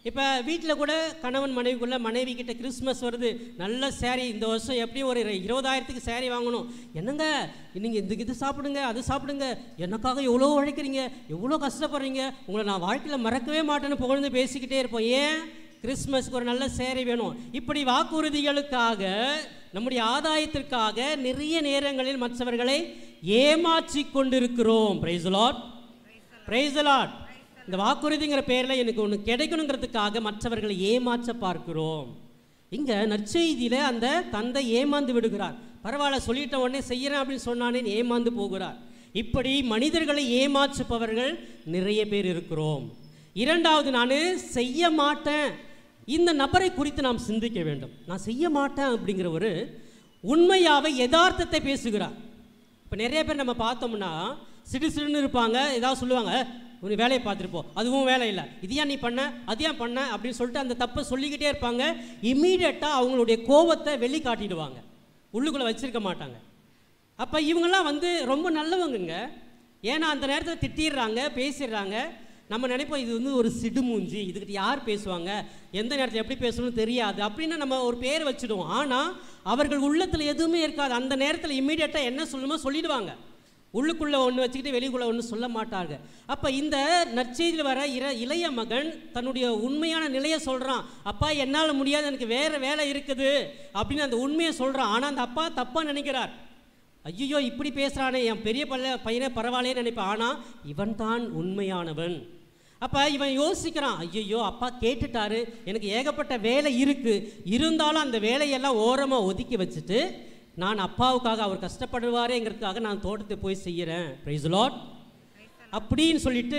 இப்போ வீட்டில் கூட கணவன் மனைவிக்குள்ள மனைவி கிட்ட கிறிஸ்மஸ் வருது நல்ல சேரீ இந்த வருஷம் எப்படியும் ஒரு இருபதாயிரத்துக்கு சேரீ வாங்கணும் என்னங்க நீங்கள் இந்த இது சாப்பிடுங்க அது சாப்பிடுங்க எனக்காக எவ்வளோ உழைக்கிறீங்க எவ்வளோ கஷ்டப்படுறீங்க உங்களை நான் வாழ்க்கையில் மறக்கவே மாட்டேன்னு புகழ்ந்து பேசிக்கிட்டே இருப்போம் ஏன் கிறிஸ்மஸ்க்கு ஒரு நல்ல சேரை வேணும் இப்படி வாக்குறுதிகளுக்காக நம்முடைய ஆதாயத்திற்காக நிறைய நேரங்களில் மற்றவர்களை ஏமாற்றி கொண்டிருக்கிறோம் பிரைஸ் லாட் பிரைஸ் லாட் இந்த வாக்குறுதிங்கிற பேரில் எனக்கு ஒன்று கிடைக்கணுங்கிறதுக்காக மற்றவர்களை ஏமாற்ற பார்க்கிறோம் இங்கே நற்செய்தியில் அந்த தந்தை ஏமாந்து விடுகிறார் பரவாயில்ல சொல்லிட்ட உடனே செய்கிறேன் அப்படின்னு சொன்னானே ஏமாந்து போகிறார் இப்படி மனிதர்களை ஏமாற்றுப்பவர்கள் நிறைய பேர் இருக்கிறோம் இரண்டாவது நான் செய்ய மாட்டேன் இந்த நபரை குறித்து நாம் சிந்திக்க வேண்டும் நான் செய்ய மாட்டேன் அப்படிங்கிற ஒரு உண்மையாவை யதார்த்தத்தை பேசுகிறார் இப்போ நிறைய பேர் நம்ம பார்த்தோம்னா சிடு சிடுன்னு இருப்பாங்க ஏதாவது சொல்லுவாங்க உன் வேலையை பார்த்துட்டு போ அதுவும் வேலை இல்லை இது ஏன் நீ பண்ண அது ஏன் பண்ண அப்படின்னு சொல்லிட்டு அந்த தப்பை சொல்லிக்கிட்டே இருப்பாங்க இம்மீடியட்டாக அவங்களுடைய கோபத்தை வெளி காட்டிடுவாங்க உள்ளுக்குள்ளே வச்சிருக்க மாட்டாங்க அப்போ இவங்கெல்லாம் வந்து ரொம்ப நல்லவங்கங்க ஏன்னா அந்த நேரத்தில் திட்டிடுறாங்க பேசிடுறாங்க நம்ம நினைப்போம் இது வந்து ஒரு சிடுமூஞ்சி இதுக்கிட்ட யார் பேசுவாங்க எந்த நேரத்தில் எப்படி பேசணும்னு தெரியாது அப்படின்னு நம்ம ஒரு பேர் வச்சுடுவோம் ஆனால் அவர்கள் உள்ளத்தில் எதுவுமே இருக்காது அந்த நேரத்தில் இம்மீடியட்டாக என்ன சொல்லணுமோ சொல்லிடுவாங்க உள்ளுக்குள்ளே ஒன்று வச்சுக்கிட்டு வெளிக்குள்ளே ஒன்று சொல்ல மாட்டாங்க அப்போ இந்த நற்செய்தியில் வர இர இளைய மகன் தன்னுடைய உண்மையான நிலையை சொல்கிறான் அப்பா என்னால் முடியாது எனக்கு வேறு வேலை இருக்குது அப்படின்னு அந்த உண்மையை சொல்கிறான் ஆனால் அந்த அப்பா தப்பாக நினைக்கிறார் ஐயோ இப்படி பேசுகிறானே என் பெரிய பல்ல பையனே பரவாயில்லையே நினைப்பேன் ஆனால் இவன் தான் உண்மையானவன் அப்போ இவன் யோசிக்கிறான் ஐயோ அப்பா கேட்டுட்டாரு எனக்கு ஏகப்பட்ட வேலை இருக்குது இருந்தாலும் அந்த வேலையெல்லாம் ஓரமாக ஒதுக்கி வச்சுட்டு நான் அப்பாவுக்காக அவர் கஷ்டப்படுவாரேங்கிறதுக்காக நான் தோட்டத்தை போய் செய்கிறேன் ப்ரைஸ் லாட் அப்படின்னு சொல்லிட்டு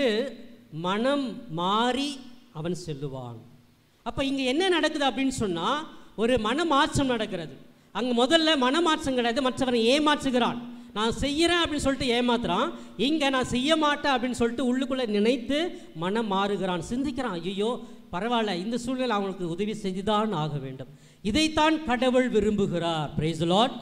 மனம் மாறி அவன் செல்லுவான் அப்போ இங்கே என்ன நடக்குது அப்படின்னு சொன்னால் ஒரு மனமாற்றம் நடக்கிறது அங்கே முதல்ல மனமாற்றம் கிடையாது மற்றவனை ஏமாற்றுகிறான் நான் செய்கிறேன் அப்படின்னு சொல்லிட்டு ஏமாத்துறான் இங்கே நான் செய்ய மாட்டேன் அப்படின்னு சொல்லிட்டு உள்ளுக்குள்ளே நினைத்து மனம் மாறுகிறான் சிந்திக்கிறான் ஐயோ பரவாயில்ல இந்த சூழ்நிலை அவங்களுக்கு உதவி செய்துதான் ஆக வேண்டும் இதைத்தான் கடவுள் விரும்புகிறார் பிரைஸ் லாட்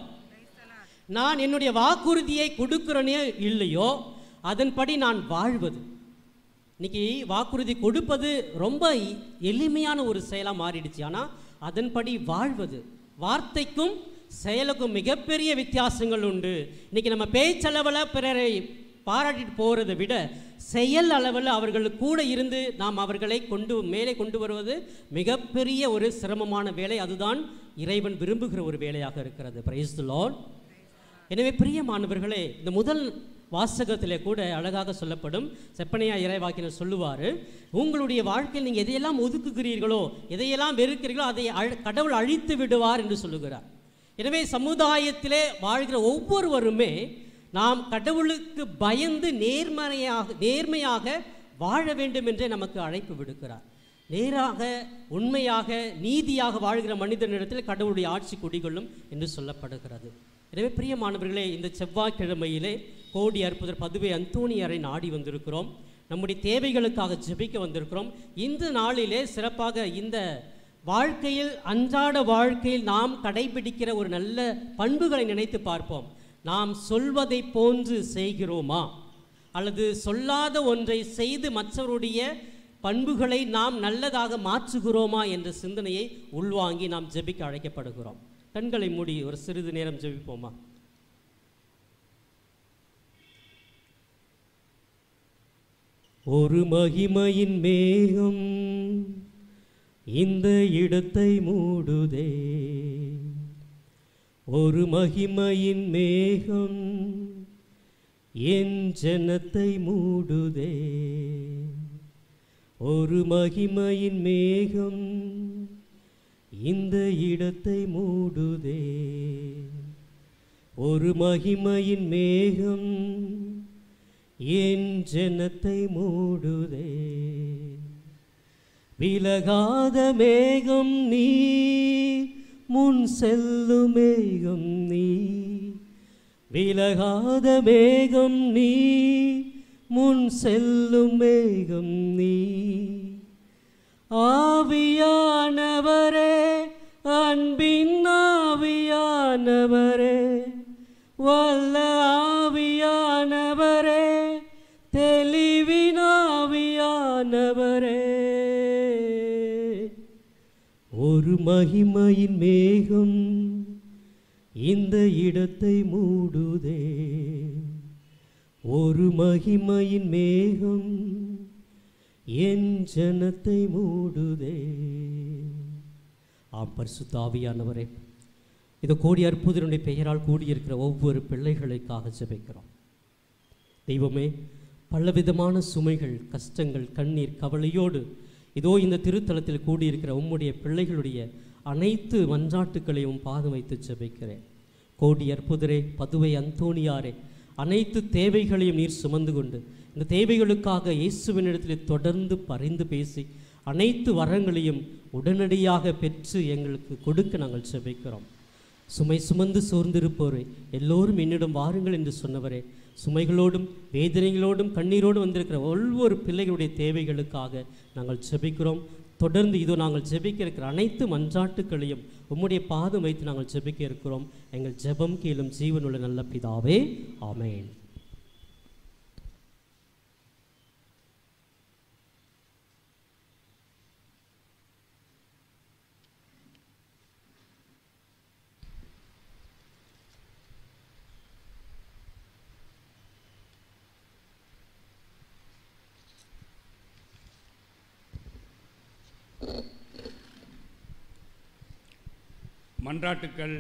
நான் என்னுடைய வாக்குறுதியை கொடுக்கிறனே இல்லையோ அதன்படி நான் வாழ்வது இன்னைக்கு வாக்குறுதி கொடுப்பது ரொம்ப எ- எளிமையான ஒரு செயலாக மாறிடுச்சு ஆனால் அதன்படி வாழ்வது வார்த்தைக்கும் செயலுக்கும் மிகப்பெரிய வித்தியாசங்கள் உண்டு இன்னைக்கு நம்ம பேச்சளவில் பிறரை பாராட்டிட்டு போகிறதை விட செயல் அளவில் அவர்கள் கூட இருந்து நாம் அவர்களை கொண்டு மேலே கொண்டு வருவது மிகப்பெரிய ஒரு சிரமமான வேலை அதுதான் இறைவன் விரும்புகிற ஒரு வேலையாக இருக்கிறது பிரைஸ் லார்ட் எனவே பிரியமானவர்களே இந்த முதல் வாசகத்திலே கூட அழகாக சொல்லப்படும் செப்பனையா இறைவாக்கினர் சொல்லுவார் உங்களுடைய வாழ்க்கையில் நீங்கள் எதையெல்லாம் ஒதுக்குகிறீர்களோ எதையெல்லாம் வெறுக்கிறீர்களோ அதை அழ- கடவுள் அழித்து விடுவார் என்று சொல்லுகிறார் எனவே சமுதாயத்திலே வாழ்கிற ஒவ்வொருவருமே நாம் கடவுளுக்கு பயந்து நேர்மறையாக நேர்மையாக வாழ வேண்டும் என்றே நமக்கு அழைப்பு விடுக்கிறார் நேராக உண்மையாக நீதியாக வாழ்கிற மனிதனிடத்தில் கடவுளுடைய ஆட்சி குடிகொள்ளும் என்று சொல்லப்படுகிறது எனவே பிரியமானவர்களே இந்த செவ்வாய்க்கிழமையிலே கோடி அற்புதர் பதுவை அந்தோணியரை நாடி வந்திருக்கிறோம் நம்முடைய தேவைகளுக்காக ஜெபிக்க வந்திருக்கிறோம் இந்த நாளிலே சிறப்பாக இந்த வாழ்க்கையில் அன்றாட வாழ்க்கையில் நாம் கடைபிடிக்கிற ஒரு நல்ல பண்புகளை நினைத்து பார்ப்போம் நாம் சொல்வதை போன்று செய்கிறோமா அல்லது சொல்லாத ஒன்றை செய்து மற்றவருடைய பண்புகளை நாம் நல்லதாக மாற்றுகிறோமா என்ற சிந்தனையை உள்வாங்கி நாம் ஜெபிக்க அழைக்கப்படுகிறோம் கண்களை மூடி ஒரு சிறிது நேரம் ஜெபிப்போமா ஒரு மகிமையின் மேகம் இந்த இடத்தை மூடுதே ஒரு மகிமையின் மேகம் என் ஜனத்தை மூடுதே ஒரு மகிமையின் மேகம் இந்த இடத்தை மூடுதே ஒரு மகிமையின் மேகம் என் ஜனத்தை மூடுதே விலகாத மேகம் நீ முன் செல்லும் மேகம் நீ விலகாத மேகம் நீ முன் செல்லும் மேகம் நீ ஆவியானவரே அன்பின் ஆவியானவரே வல்ல ஆவியானவரே தெளிவின் ஆவியானவரே மகிமையின் மேகம் இந்த இடத்தை மூடுதே ஒரு மகிமையின் மேகம் என் ஜனத்தை மூடுதே ஆம் பரிசுத்த ஆவியானவரே இது கோடி அற்புதனுடைய பெயரால் கூடியிருக்கிற ஒவ்வொரு பிள்ளைகளுக்காக ஜெபிக்கிறோம் தெய்வமே பலவிதமான சுமைகள் கஷ்டங்கள் கண்ணீர் கவலையோடு இதோ இந்த திருத்தலத்தில் கூடியிருக்கிற உம்முடைய பிள்ளைகளுடைய அனைத்து மன்றாட்டுக்களையும் பாதம் வைத்து ஜெபிக்கிறேன் கோடி அற்புதரே பதுவை அந்தோணியாரே அனைத்து தேவைகளையும் நீர் சுமந்து கொண்டு இந்த தேவைகளுக்காக இயேசுவினிடத்தில் தொடர்ந்து பரிந்து பேசி அனைத்து வரங்களையும் உடனடியாக பெற்று எங்களுக்கு கொடுக்க நாங்கள் ஜெபிக்கிறோம் சுமை சுமந்து சோர்ந்திருப்போரே எல்லோரும் என்னிடம் வாருங்கள் என்று சொன்னவரே சுமைகளோடும் வேதனைகளோடும் கண்ணீரோடும் வந்திருக்கிற ஒவ்வொரு பிள்ளைகளுடைய தேவைகளுக்காக நாங்கள் ஜெபிக்கிறோம் தொடர்ந்து இதோ நாங்கள் ஜெபிக்க இருக்கிற அனைத்து மன்றாட்டுக்களையும் உம்முடைய பாதம் வைத்து நாங்கள் ஜெபிக்க இருக்கிறோம் எங்கள் ஜெபம் கீழும் ஜீவனுள்ள நல்ல பிதாவே ஆமென் மன்றாட்டுக்கள்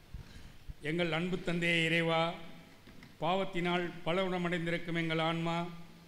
எங்கள் அன்பு தந்தையே இறைவா பாவத்தினால் பலவிடமடைந்திருக்கும் எங்கள் ஆன்மா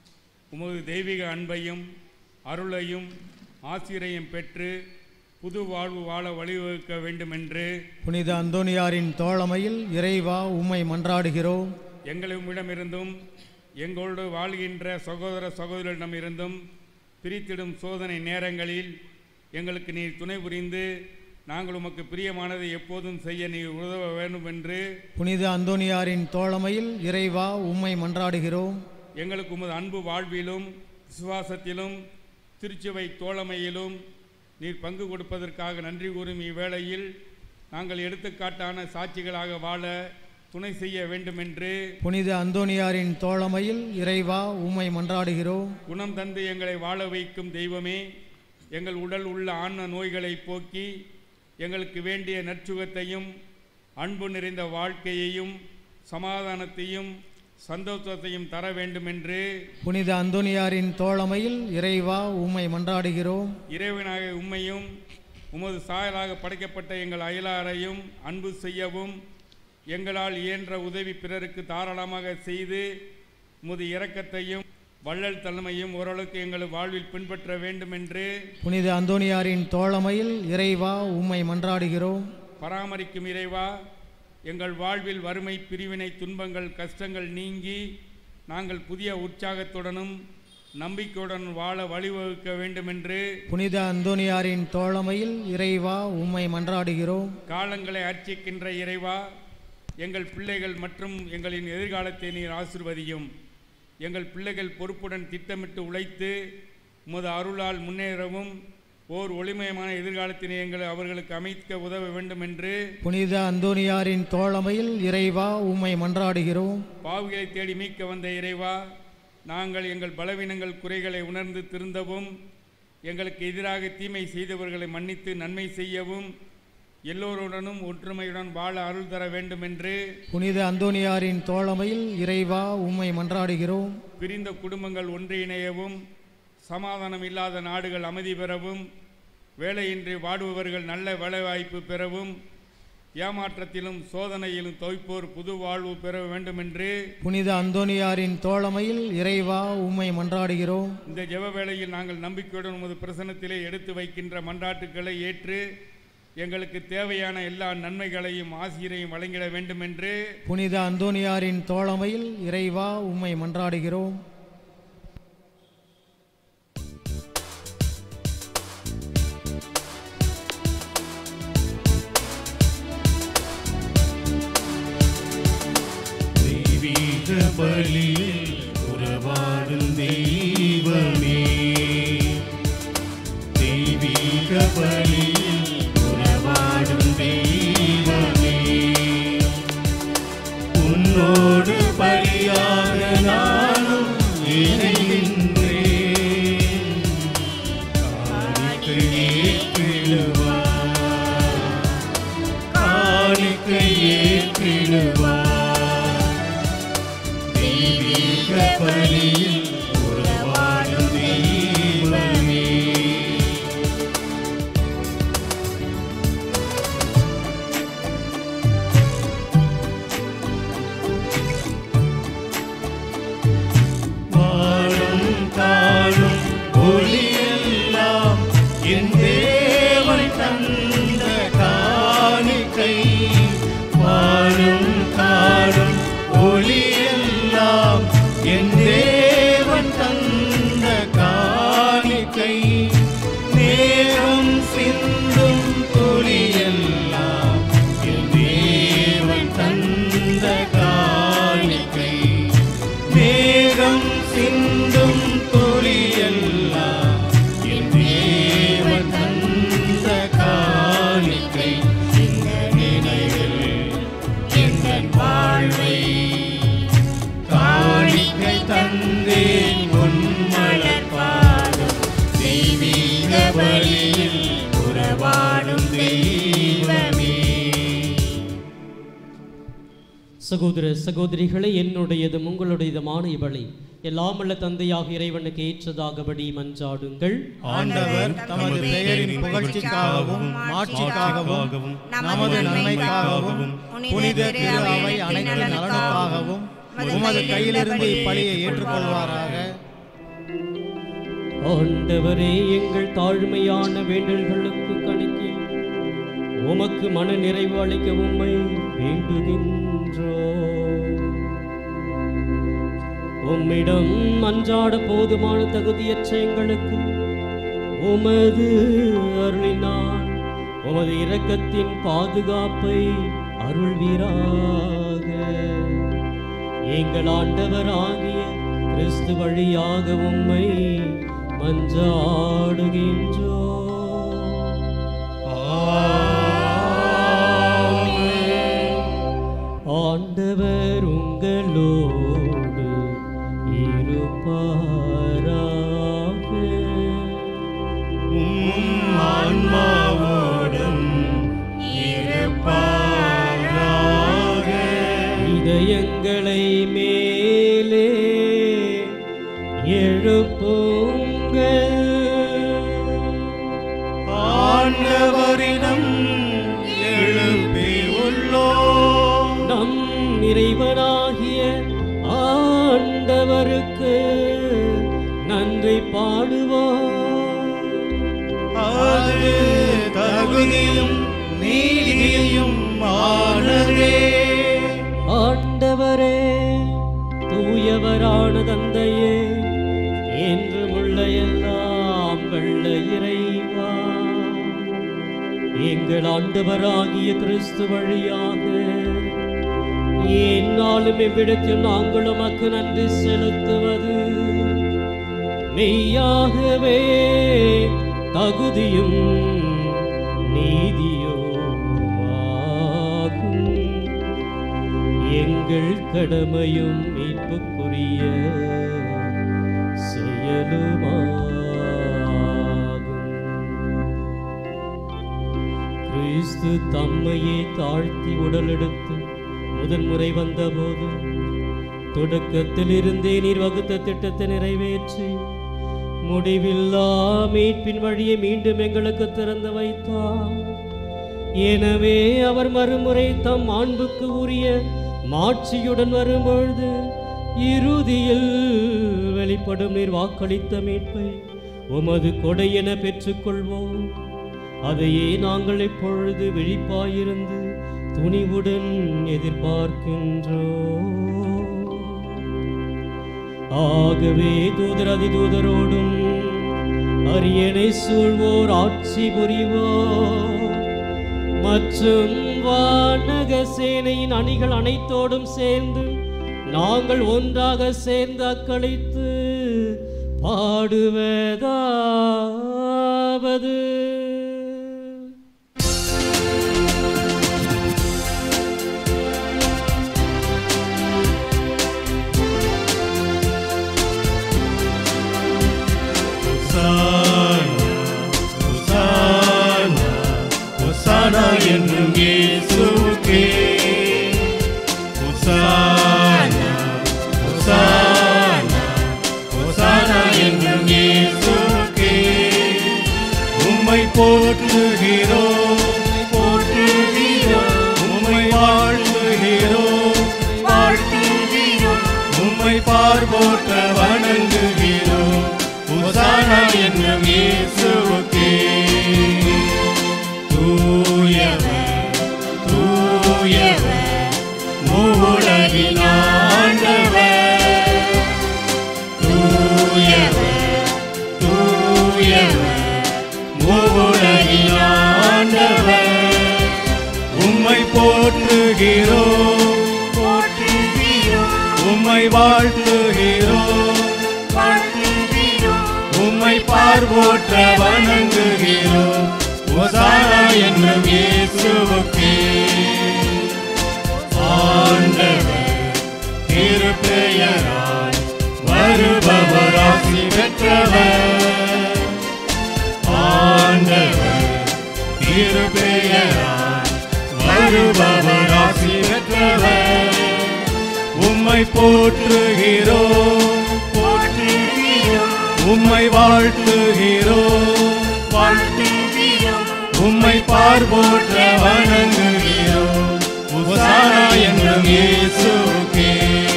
உமது தெய்வீக அன்பையும் அருளையும் ஆசிரையும் பெற்று புது வாழ்வு வாழ வழிவகுக்க வேண்டுமென்று புனித அந்தோனியாரின் தோழமையில் இறைவா உம்மை மன்றாடுகிறோம் எங்களை உம்மிடமிருந்தும் எங்களோடு வாழ்கின்ற சகோதர சகோதரிடமிருந்தும் பிரித்திடும் சோதனை நேரங்களில் எங்களுக்கு நீர் துணை புரிந்து நாங்கள் உமக்கு பிரியமானதை எப்போதும் செய்ய நீர் உதவ வேண்டும் என்று புனித அந்தோனியாரின் தோழமையில் இறைவா உம்மை மன்றாடுகிறோம் எங்களுக்கு உமது அன்பு வாழ்விலும் விசுவாசத்திலும் திருச்சுவை தோழமையிலும் நீர் பங்கு கொடுப்பதற்காக நன்றி கூறும் இவ்வேளையில் நாங்கள் எடுத்துக்காட்டான சாட்சிகளாக வாழ துணை செய்ய வேண்டுமென்று புனித அந்தோனியாரின் தோழமையில் இறைவா உம்மை மன்றாடுகிறோம் குணம் தந்து எங்களை வாழ வைக்கும் தெய்வமே எங்கள் உடல் உள்ள ஆன்ம நோய்களை போக்கி எங்களுக்கு வேண்டிய நற்சுகத்தையும் அன்பு நிறைந்த வாழ்க்கையையும் சமாதானத்தையும் சந்தோஷத்தையும் தர வேண்டுமென்று புனித அந்தோனியாரின் தோழமையில் இறைவா உம்மை மன்றாடுகிறோம் இறைவனாக உம்மையும் உமது சாயலாக படைக்கப்பட்ட எங்கள் அயலாரையும் அன்பு செய்யவும் எங்களால் இயன்ற உதவி பிறருக்கு தாராளமாக செய்து உமது இரக்கத்தையும் வள்ளல் தலைமையும் ஓரளவுக்கு எங்கள் வாழ்வில் பின்பற்ற வேண்டுமென்று புனித அந்தோனியாரின் தோழமையில் இறைவா உம்மை மன்றாடுகிறோம் பராமரிக்கும் இறைவா எங்கள் வாழ்வில் வறுமை பிரிவினை துன்பங்கள் கஷ்டங்கள் நீங்கி நாங்கள் புதிய உற்சாகத்துடனும் நம்பிக்கையுடன் வாழ வழிவகுக்க வேண்டுமென்று புனித அந்தோனியாரின் தோழமையில் இறைவா உம்மை மன்றாடுகிறோம் காலங்களை அர்ச்சிக்கின்ற இறைவா எங்கள் பிள்ளைகள் மற்றும் எங்களின் எதிர்காலத்தை நீர் ஆசிர்வதியும் எங்கள் பிள்ளைகள் பொறுப்புடன் திட்டமிட்டு உழைத்து உமது அருளால் முன்னேறவும் ஓர் ஒளிமயமான எதிர்காலத்தினை எங்கள் அவர்களுக்கு அமைக்க உதவ வேண்டும் என்று புனித அந்தோனியாரின் தோழமையில் இறைவா உம்மை மன்றாடுகிறோம் பாவிகளை தேடி மீட்க வந்த இறைவா நாங்கள் எங்கள் பலவீனங்கள் குறைகளை உணர்ந்து திருந்தவும் எங்களுக்கு எதிராக தீமை செய்தவர்களை மன்னித்து நன்மை செய்யவும் எல்லோருடனும் ஒற்றுமையுடன் வாழ அருள் தர வேண்டும் என்று புனித அந்தோனியாரின் தோழமையில் இறைவா உம்மை மன்றாடுகிறோம் பிரிந்த குடும்பங்கள் ஒன்றிணையவும் சமாதானம் இல்லாத நாடுகள் அமைதி பெறவும் வேலையின்றி வாடுபவர்கள் நல்ல வேலைவாய்ப்பு பெறவும் ஏமாற்றத்திலும் சோதனையிலும் தவிப்போர் புது வாழ்வு பெற வேண்டும் என்று புனித அந்தோனியாரின் தோழமையில் இறைவா உம்மை மன்றாடுகிறோம் இந்த ஜெப வேளையில் நாங்கள் நம்பிக்கையுடன் உமது பிரசனத்திலே எடுத்து வைக்கின்ற மன்றாட்டுக்களை ஏற்று எங்களுக்கு தேவையான எல்லா நன்மைகளையும் ஆசிரியரையும் வழங்கிட வேண்டும் என்று புனித அந்தோனியாரின் தோழமையில் இறைவா உம்மை மன்றாடுகிறோம் தெய்வீக பலியில் உறவாடும் தெய்வமே தெய்வீக பலியில் உறவாடும் தெய்வமே உன்னோடு பலியாக நானும் இணைகின்றேன் காணிக்கை ஏற்றிடுவாய் என் வாழ்வை காணிக்கை தந்தேன் உன்மலர் பாதம் தெய்வீக பலியில் உறவாடும் தெய்வமே சகோதர சகோதரிகளை என்னுடையதும் உங்களுடையதுமான இவளை எல்லாமல்ல தந்தையாக இறைவனுக்கு ஏற்றதாகபடி மன்றாடுங்கள் ஆண்டவர் தமது பெயரின் புகழ்ச்சிக்காகவும் மாட்சிக்காகவும் நமது நன்மைக்காகவும் புனித திரு அவை அனைத்து நலனுக்காகவும் உமது கையிலிருந்து இப்பலியை ஏற்றுக்கொள்வாராக ஆண்டவரே எங்கள் தாழ்மையான வேண்டல்களுக்கு கணக்கில் உமக்கு மன நிறைவு அளிக்க உம்மை வேண்டுகின்றோ உம்மிடம் அன்றாட போதுமான தகுதியற்ற எங்களுக்கு உமது அருளினால் உமது இரக்கத்தின் பாதுகாப்பை அருள்வீராக எங்கள் ஆண்டவராகிய கிறிஸ்து வழியாக உம்மை மன்றாடுகின்றோ ஆண்டவர் உங்களோடு இருப்பாராக ஆன்மாவோடும் இருப்பாராக இதயங்களை மேலே எழுப்புங்கள் ஆண்டவரிடம் எழுப்பி உள்ளோம் நம் இறைவனாகிய ஆண்டவருக்கு நன்றி பாடுவோம் அது தகுதியும் நீதியும் ஆனதே ஆண்டவரே தூயவரான தந்தையே என்றுமுள்ள எல்லாம் வெள்ள இறைவா எங்கள் ஆண்டவராகிய கிறிஸ்து வழியாக என்னாலும் எவ்விடத்தில் நாங்கள் உமக்கு நன்றி செலுத்துவது மெய்யாகவே தகுதியும் நீதியுமாகும் எங்கள் கடமையும் மீட்புக்குரிய செயலுமாகும் கிறிஸ்து தம்மையே தாழ்த்தி உடலெடுத்து முதன்முறை வந்தபோது தொடக்கத்தில் இருந்தே நீர் வகுத்த திட்டத்தை நிறைவேற்றி முடிவில்லா மீட்பின் வழியை மீண்டும் எங்களுக்கு திறந்து வைத்தார் எனவே அவர் மறுமுறை தம் மாண்புக்கு உரிய மாட்சியுடன் வரும்பொழுது இறுதியில் வெளிப்படும் நீர் வாக்களித்த மீட்பை உமது கொடை என பெற்றுக்கொள்வோம் அதையே நாங்கள் இப்பொழுது விழிப்பாயிருந்து துணிவுடன் எதிர்பார்க்கின்றோம் ஆகவே தூதர் அதிதூதரோடும் அரியணை சூழ்வோர் ஆட்சி புரிவோர் மற்றும் வானக சேனையின் அணிகள் அனைத்தோடும் சேர்ந்து நாங்கள் ஒன்றாக சேர்ந்து அக்களித்து பாடுவதாவது ஹொசானா, ஹொசானா என்னும் இயேசுவுக்கே ஹொசானா, ஹொசானா, ஹொசானா என்னும் இயேசுவுக்கே உம்மை போற்றுகிறோம் போற்றுகிறோம் உம்மை வாழ்த்துகிறோம் வாழ்த்துகிறோம் உம்மை பார்போற்ற வணங்குகிறோம் உசானா என்னும் இயேசுவுக்கே தூயவர் தூயவர் மூவுலகின் ஆண்டவர் தூயவர் தூயவர் மூவுலகின் ஆண்டவர் உம்மை போற்றுகிறோம் போற்றுகிறோம் உம்மை வாழ்த்துகிறோம் வாழ்த்துகிறோம் உம்மை பார்வோற்ற வணங்குகிறோம் ஒசானா என்னும் இயேசுவுக்கே ஆ திருப்பெயரால் வருபவர் ஆசி பெற்றவர் ஆண்டவர் திருப்பெயரால் வருபவர் ஆசி பெற்றவர் உம்மை போற்றுகிறோம் போற்றுகிறோம் உம்மை வாழ்த்துகிறோம் வாழ்த்துகிறோம் உம்மை பார்போற்ற வணங்குகிறோம் உசானா என்றும் இயேசுவுக்கே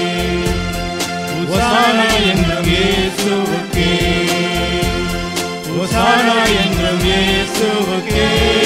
உசானா என்றும் இயேசுவுக்கே உசானா என்றும் இயேசுவுக்கே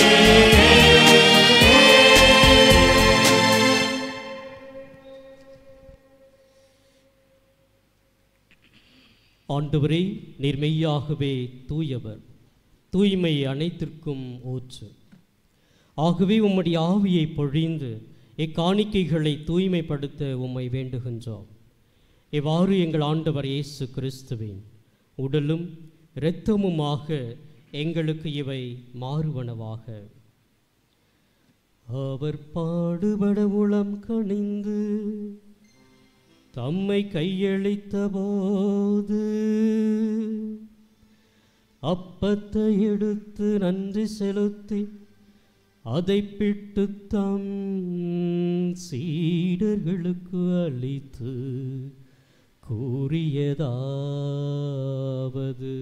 ஆண்டவரே நீர் மெய்யாகவே தூயவர் தூய்மை அனைத்திற்கும் ஊற்று ஆகவே உம்முடைய ஆவியை பொழிந்து இக்காணிக்கைகளை தூய்மைப்படுத்த உம்மை வேண்டுகின்றோம் இவ்வாறு எங்கள் ஆண்டவர் இயேசு கிறிஸ்துவின் உடலும் இரத்தமுமாக எங்களுக்கு இவை மாறுவனவாக அவர் பாடுபட உளம் கணிந்து தம்மை கையளித்த போது அப்பத்தை எடுத்து நன்றி செலுத்தி அதை பிட்டு தம் சீடர்களுக்கு அளித்து கூறியதாவது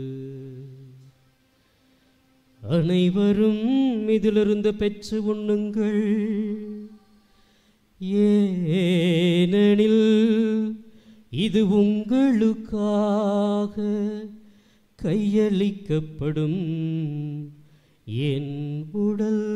அனைவரும் இதிலிருந்து பெற்று உண்ணுங்கள் ஏனெனில் இது உங்களுக்காக கையளிக்கப்படும் என் உடல்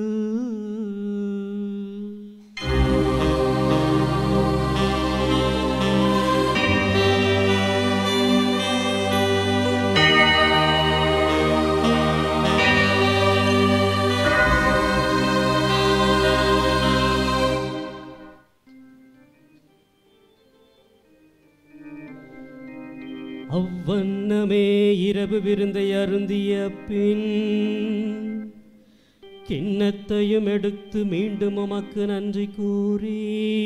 அவ்வண்ணமே இரவு விருந்தை அருந்திய பின் கிண்ணத்தையும் எடுத்து மீண்டும் உமக்கு நன்றி கூறி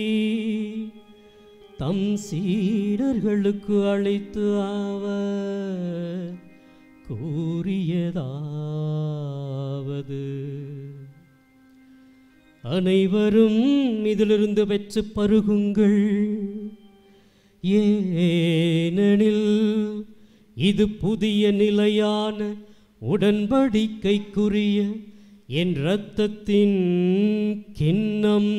தம் சீடர்களுக்கு அழைத்து அவர் கூறியதாவது அனைவரும் இதிலிருந்து பெற்று பருகுங்கள் ஏனெனில் இது புதிய நிலையான உடன்படிக்கைக்குரிய என் இரத்தத்தின் கிண்ணம்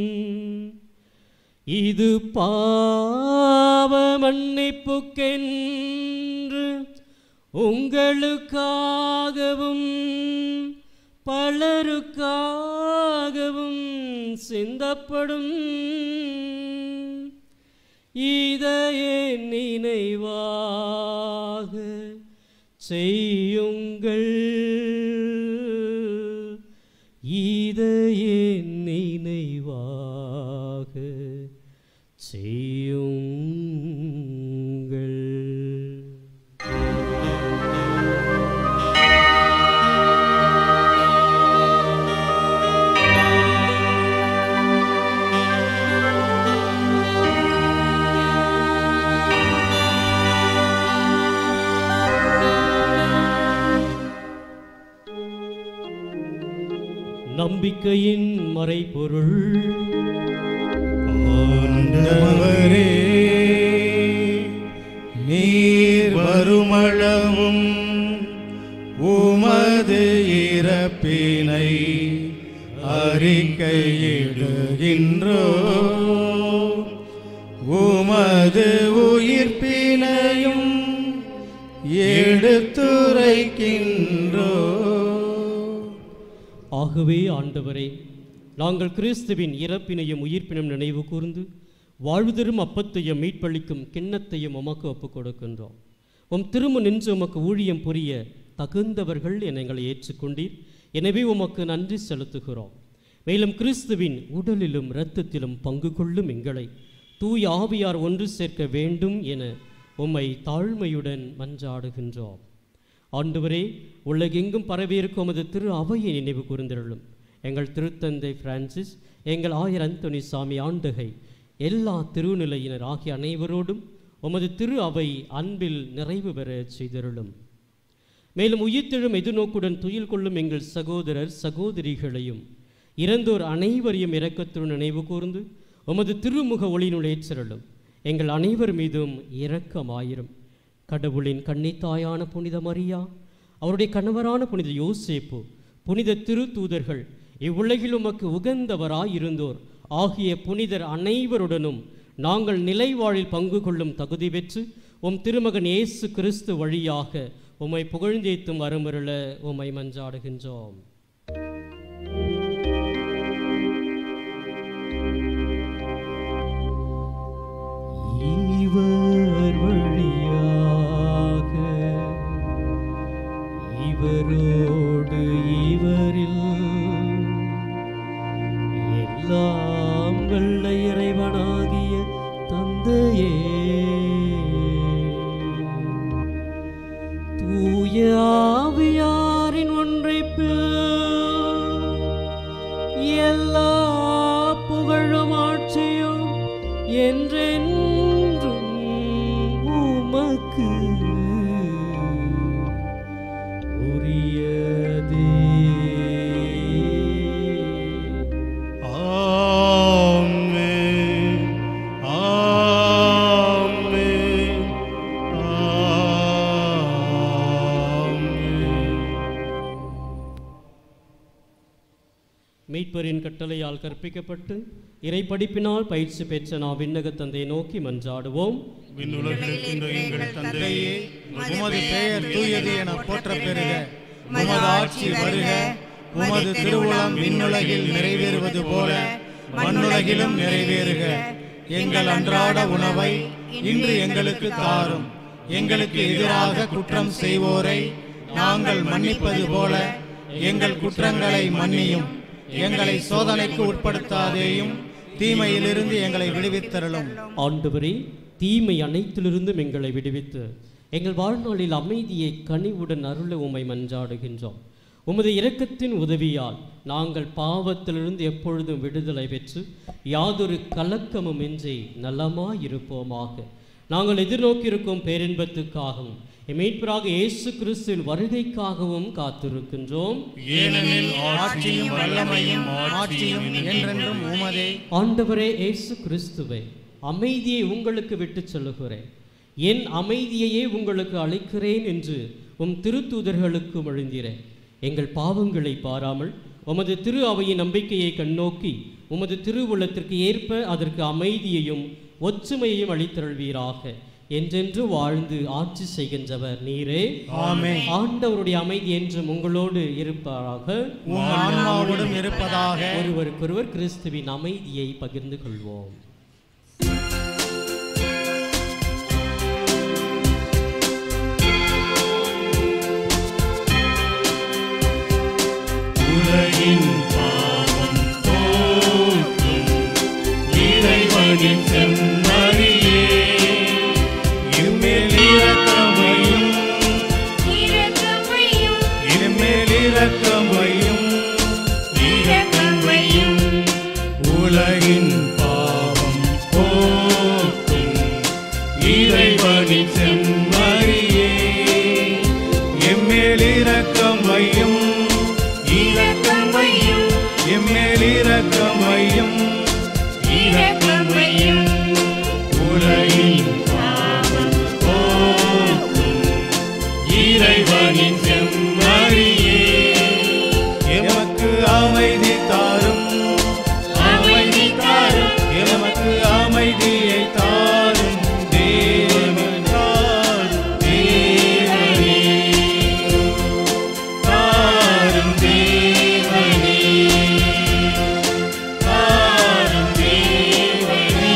இது பாவ மன்னிப்புக்கென்று உங்களுக்காகவும் பலருக்காகவும் சிந்தப்படும் இதையே நினைவாக செய்யுங்கள் இதையே நினைவாக செய்யுங்கள் நம்பிக்கையின் மறைபொருள் ஆண்டவரே நீர் வருமளவும் உமது இறப்பினை அறிக்கையிடுகின்றோ உமது உயிர்ப்பினையும் எடுத்துரைக்கின்றோ ஆகவே ஆண்டவரே நாங்கள் கிறிஸ்துவின் இறப்பினையும் உயிர்ப்பினும் நினைவு கூர்ந்து வாழ்வுதரும் அப்பத்தையும் மீட்பளிக்கும் கிண்ணத்தையும் உமக்கு ஒப்புக் கொடுக்கின்றோம் உம் திரும்ப நின்று உமக்கு ஊழியம் புரிய தகுந்தவர்கள் என எங்களை ஏற்றுக்கொண்டீர் எனவே உமக்கு நன்றி செலுத்துகிறோம் மேலும் கிறிஸ்துவின் உடலிலும் இரத்தத்திலும் பங்கு கொள்ளும் எங்களை தூய் ஆவியார் ஒன்று சேர்க்க வேண்டும் என உம்மை தாழ்மையுடன் மன்றாடுகின்றோம் ஆண்டவரே உலகெங்கும் பரவியிருக்கும் உமது திரு அவையை நினைவு கூர்ந்திருளும் எங்கள் திருத்தந்தை பிரான்சிஸ் எங்கள் ஆயர் அந்தோனி சாமி ஆண்டகை எல்லா திருநிலையினர் ஆகிய அனைவரோடும் உமது திரு அவை அன்பில் நிறைவு பெறச் செய்தருளும் மேலும் உயிர்த்தெழும் எதிர்நோக்குடன் துயில் கொள்ளும் எங்கள் சகோதரர் சகோதரிகளையும் இறந்தோர் அனைவரையும் இரக்கத்துடன் நினைவு கூர்ந்து உமது திருமுக ஒளியினுள் ஏற்றருளும் எங்கள் அனைவர் மீதும் இரக்கமாயிரும் கடவுளின் கன்னித்தாயான புனித மரியா அவருடைய கணவரான புனித யோசேப்பு புனித திருத்தூதர்கள் இவ்வுலகில் உமக்கு உகந்தவராயிருந்தோர் ஆகிய புனிதர் அனைவருடனும் நாங்கள் நிலைவாழில் பங்கு கொள்ளும் தகுதி பெற்று உம் திருமகன் இயேசு கிறிஸ்து வழியாக உம்மை புகழ்ந்தேத்தும் வரமருள உம்மை மஞ்சாடுகின்றோம் இவர் வழியாக இவரோடு இவரில் எல்லாம் வல்ல இறைவனாகிய தந்தையே தூய ஆவியாரின் ஒன்றைப்பில் எல்லா புகழும் ஆட்சியும் என்றென்றும் உமக்கு உரியதே ஆமென் ஆமென் ஆமென் மீட்பரின் கட்டளையால் கற்பிக்கப்பட்டு இறைப்படிப்பினால் பயிற்சி பெற்ற நாம் விண்ணக தந்தையை நோக்கி மன்றாடுவோம் விண்ணுலகிருக்கின்ற எங்கள் தந்தையே உமது பெயர் தூயது என போற்ற பெறுக உமது ஆட்சி வருக உமது திருவுளம் விண்ணுலகில் நிறைவேறுவது போல மண்ணுலகிலும் நிறைவேறுக எங்கள் அன்றாட உணவை இன்று எங்களுக்கு தாரும் எங்களுக்கு எதிராக குற்றம் செய்வோரை நாங்கள் மன்னிப்பது போல எங்கள் குற்றங்களை மன்னியும் எங்களை சோதனைக்கு உட்படுத்தாதேயும் தீமையிலிருந்து எங்களை விடுவித்தருளும் ஆண்டவரே தீமை அனைத்திலிருந்தும் எங்களை விடுவித்து எங்கள் வாழ்நாளில் அமைதியை கனிவுடன் அருள உம்மை மன்றாடுகின்றோம் உமது இரக்கத்தின் உதவியால் நாங்கள் பாவத்திலிருந்து எப்பொழுதும் விடுதலை பெற்று யாதொரு கலக்கமும் இன்றி நலமாயிருப்போமாக நாங்கள் எதிர்நோக்கியிருக்கும் பேரின்பத்துக்காகவும் எம் மீட்பராக இயேசு கிறிஸ்துவின் வருகைக்காகவும் காத்திருக்கின்றோம் ஏனெனில் ஆட்சியும் வல்லமையும் ஆட்சியும் என்றென்றும் உமதே ஆண்டவரே இயேசு கிறிஸ்துவை அமைதியை உங்களுக்கு விட்டுச் சொல்லுகிறேன் என் அமைதியையே உங்களுக்கு அளிக்கிறேன் என்று உம் திருத்தூதர்களுக்கு மொழிந்தீரேன் எங்கள் பாவங்களை பாராமல் உமது திரு அவையின் நம்பிக்கையை கண்ணோக்கி உமது திருவுள்ளத்திற்கு ஏற்ப அதற்கு அமைதியையும் ஒற்றுமையையும் அளித்தருள்வீராக என்றென்று வாழ்ந்து ஆட்சி செய்கின்றவர் நீரே ஆமென். ஆண்டவருடைய அமைதி என்றும் உங்களோடு இருப்பாராக உம் ஆன்மாவோடும் இருப்பதாக ஒருவருக்கொருவர் கிறிஸ்துவின் அமைதியை பகிர்ந்து கொள்வோம் உலகின் பாவம் போக்கும் இறைவனின் செம்மறியே இம்மேல் இரக்கமையும் இரக்கமையும் இனிமேல் இரக்கமையும் இரக்கமையும் உலகின் பாவம் போக்கும் இறைவனின் செம்மறியே எம்மேல் இரக்கமையும் இரக்கமையும் எம்மேல் இரக்கமையும் இரக்கமையும் உலகின் பாவம் போக்கும் இறைவனின் செம்மறியே எமக்கு அமைதி தாரும் அமைதி தாரும் எமக்கு அமைதியை தாரும் தேவன் தாரும் தேவனே தாரும் தேவனே தாரும் தேவனே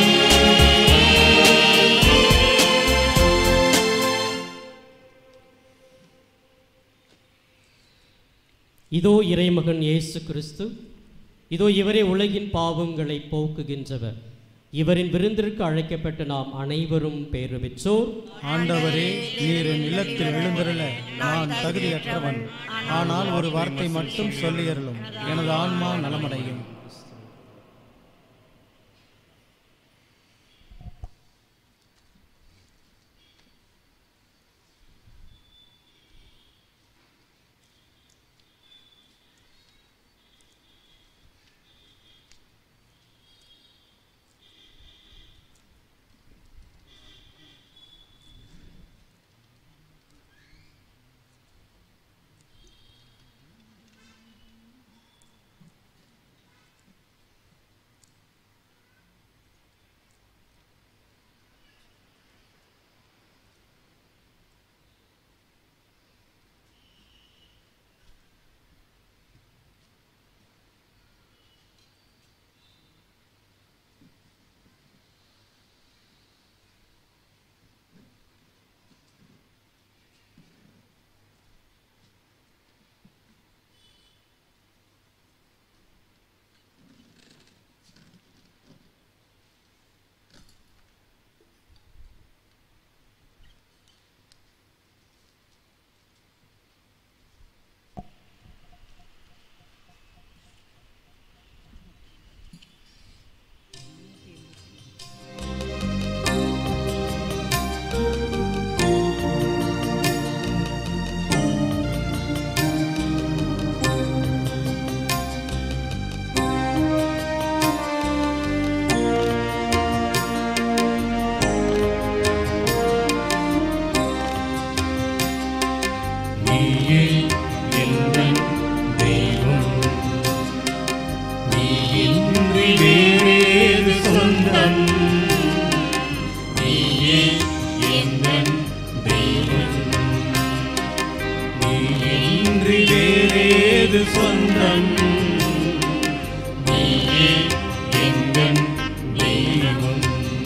இதோ இறைமகன் இயேசு கிறிஸ்து இதோ இவரே உலகின் பாவங்களை போக்குகின்றவர் இவரின் விருந்திற்கு அழைக்கப்பட்ட நாம் அனைவரும் பேறு பெற்றோர் ஆண்டவரே நீர் என் இல்லத்தில் எழுந்திருள நான் தகுதியற்றவன் ஆனால் ஒரு வார்த்தை மட்டும் சொல்லியருளும் எனது ஆன்மா நலமடையும் நீயே எந்தன் தெய்வம் நீயின்றி வேறேது சொந்தம் நீயே எந்தன் தெய்வம்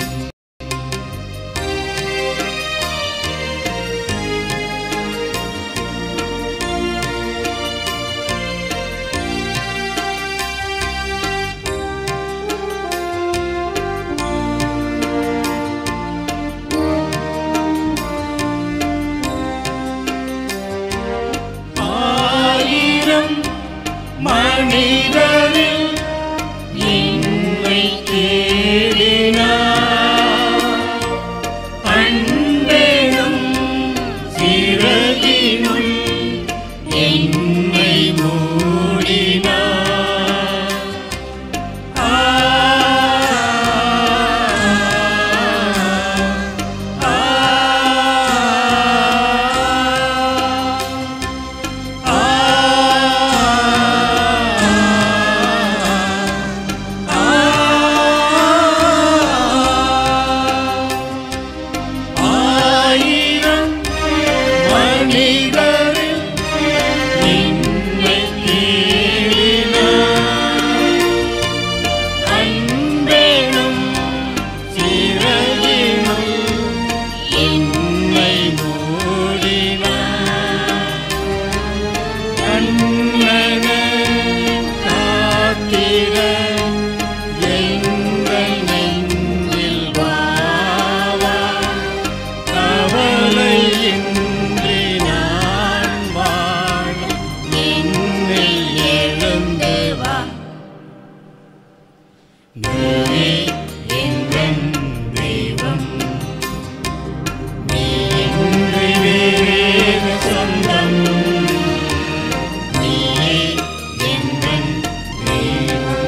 ஆயிரம் மனிதரில் என்னை தேடினார் அன்பெனும் சிறகினுள் என்னை மூடினார் ஆ ஆ ஆயிரம் மனிதரில் என்னை தேடினார் அன்பெனும் சிறகினுள் என்னை மூடினார் கண்ணன காத்திர எங்கள் நெஞ்சில் வாவா கவலையின்றி நான் வாழ என்னில் எழுந்து வா நீயே எங்கள் தெய்வம் நீயின்றி வேறேது சொந்தம் நீயே எங்கள் தெய்வம்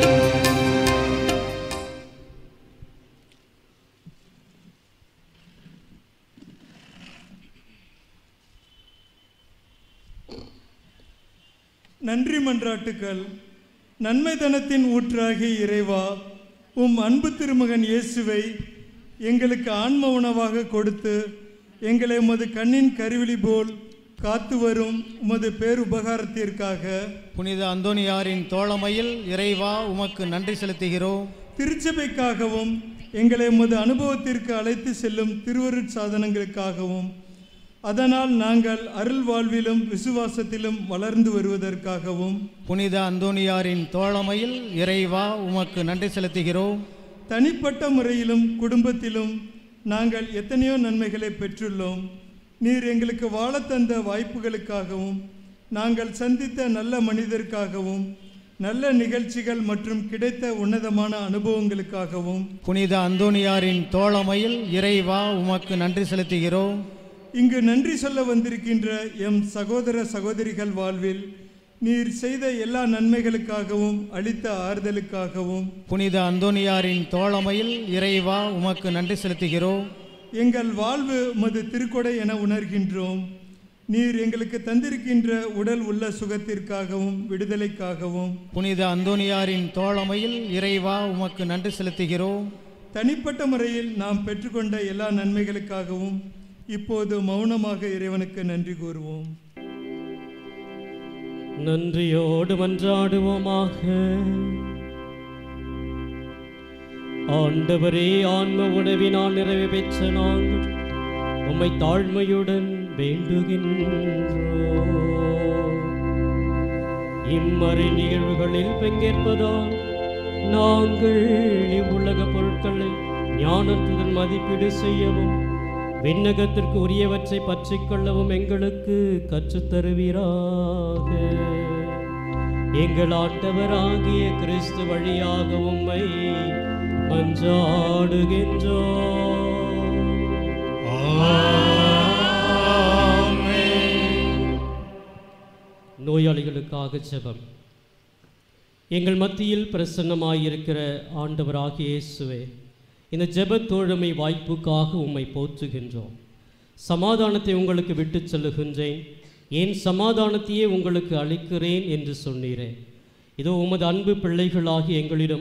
நன்றி மன்றாட்டுக்கள் நன்மைதனத்தின் ஊற்றாகிய இறைவா உம் அன்பு திருமகன் இயேசுவை எங்களுக்கு ஆன்ம உணவாக கொடுத்து எங்களை உமது கண்ணின் கருவிழி போல் காத்து வரும் உமது பேருபகாரத்திற்காக புனித அந்தோனியாரின் தோழமையில் இறைவா உமக்கு நன்றி செலுத்துகிறோம் திருச்சபைக்காகவும் எங்களை உமது அனுபவத்திற்கு அழைத்து செல்லும் திருவருட் சாதனங்களுக்காகவும் அதனால் நாங்கள் அருள் வாழ்விலும் விசுவாசத்திலும் வளர்ந்து வருவதற்காகவும் புனித அந்தோனியாரின் தோழமையில் இறைவா உமக்கு நன்றி செலுத்துகிறோம் தனிப்பட்ட முறையிலும் குடும்பத்திலும் நாங்கள் எத்தனையோ நன்மைகளை பெற்றுள்ளோம் நீர் எங்களுக்கு வாழத் தந்த வாய்ப்புகளுக்காகவும் நாங்கள் சந்தித்த நல்ல மனிதருக்காகவும் நல்ல நிகழ்ச்சிகள் மற்றும் கிடைத்த உன்னதமான அனுபவங்களுக்காகவும் புனித அந்தோனியாரின் தோழமையில் இறைவா உமக்கு நன்றி செலுத்துகிறோம் இங்கு நன்றி சொல்ல வந்திருக்கின்ற எம் சகோதர சகோதரிகள் வாழ்வில் நீர் செய்த எல்லா நன்மைகளுக்காகவும் அளித்த ஆறுதலுக்காகவும் புனித அந்தோனியாரின் தோழமையில் இறைவா உமக்கு நன்றி செலுத்துகிறோம் எங்கள் வாழ்வு உமது திருக்கொடை என உணர்கின்றோம் நீர் எங்களுக்கு தந்திருக்கின்ற உடல் உள்ள சுகத்திற்காகவும் விடுதலைக்காகவும் புனித அந்தோனியாரின் தோழமையில் இறைவா உமக்கு நன்றி செலுத்துகிறோம் தனிப்பட்ட முறையில் நாம் பெற்றுக்கொண்ட எல்லா நன்மைகளுக்காகவும் இப்போது மௌனமாக இறைவனுக்கு நன்றி கூறுவோம் நன்றியோடு மன்றாடுவோமாக ஆண்டவரே ஆன்ம உணவினால் நிறைவு பெற்ற நாங்கள் உம்மை தாழ்மையுடன் வேண்டுகின்றோம் இம்மறை நிகழ்வுகளில் பங்கேற்பதால் நாங்கள் இவ்வுலக பொருட்களை ஞானத்துடன் மதிப்பீடு செய்யவும் விண்ணகத்திற்கு உரியவற்றை பற்றிக் கொள்ளவும் எங்களுக்கு கற்றுத் தருவீராக எங்கள் ஆண்டவராகிய கிறிஸ்து வழியாக உம்மை மன்றாடுகின்றோம் நோயாளிகளுக்காக ஜெபம் எங்கள் மத்தியில் பிரசன்னமாயிருக்கிற ஆண்டவராகிய இயேசுவே இந்த ஜெபத் தோழமை வாய்ப்புக்காக உம்மை போற்றுகின்றோம் சமாதானத்தை உங்களுக்கு விட்டுச் செல்லுகின்றேன் என் சமாதானத்தையே உங்களுக்கு அளிக்கிறேன் என்று சொன்னீரே இதோ உமது அன்பு பிள்ளைகளாகி எங்களிடம்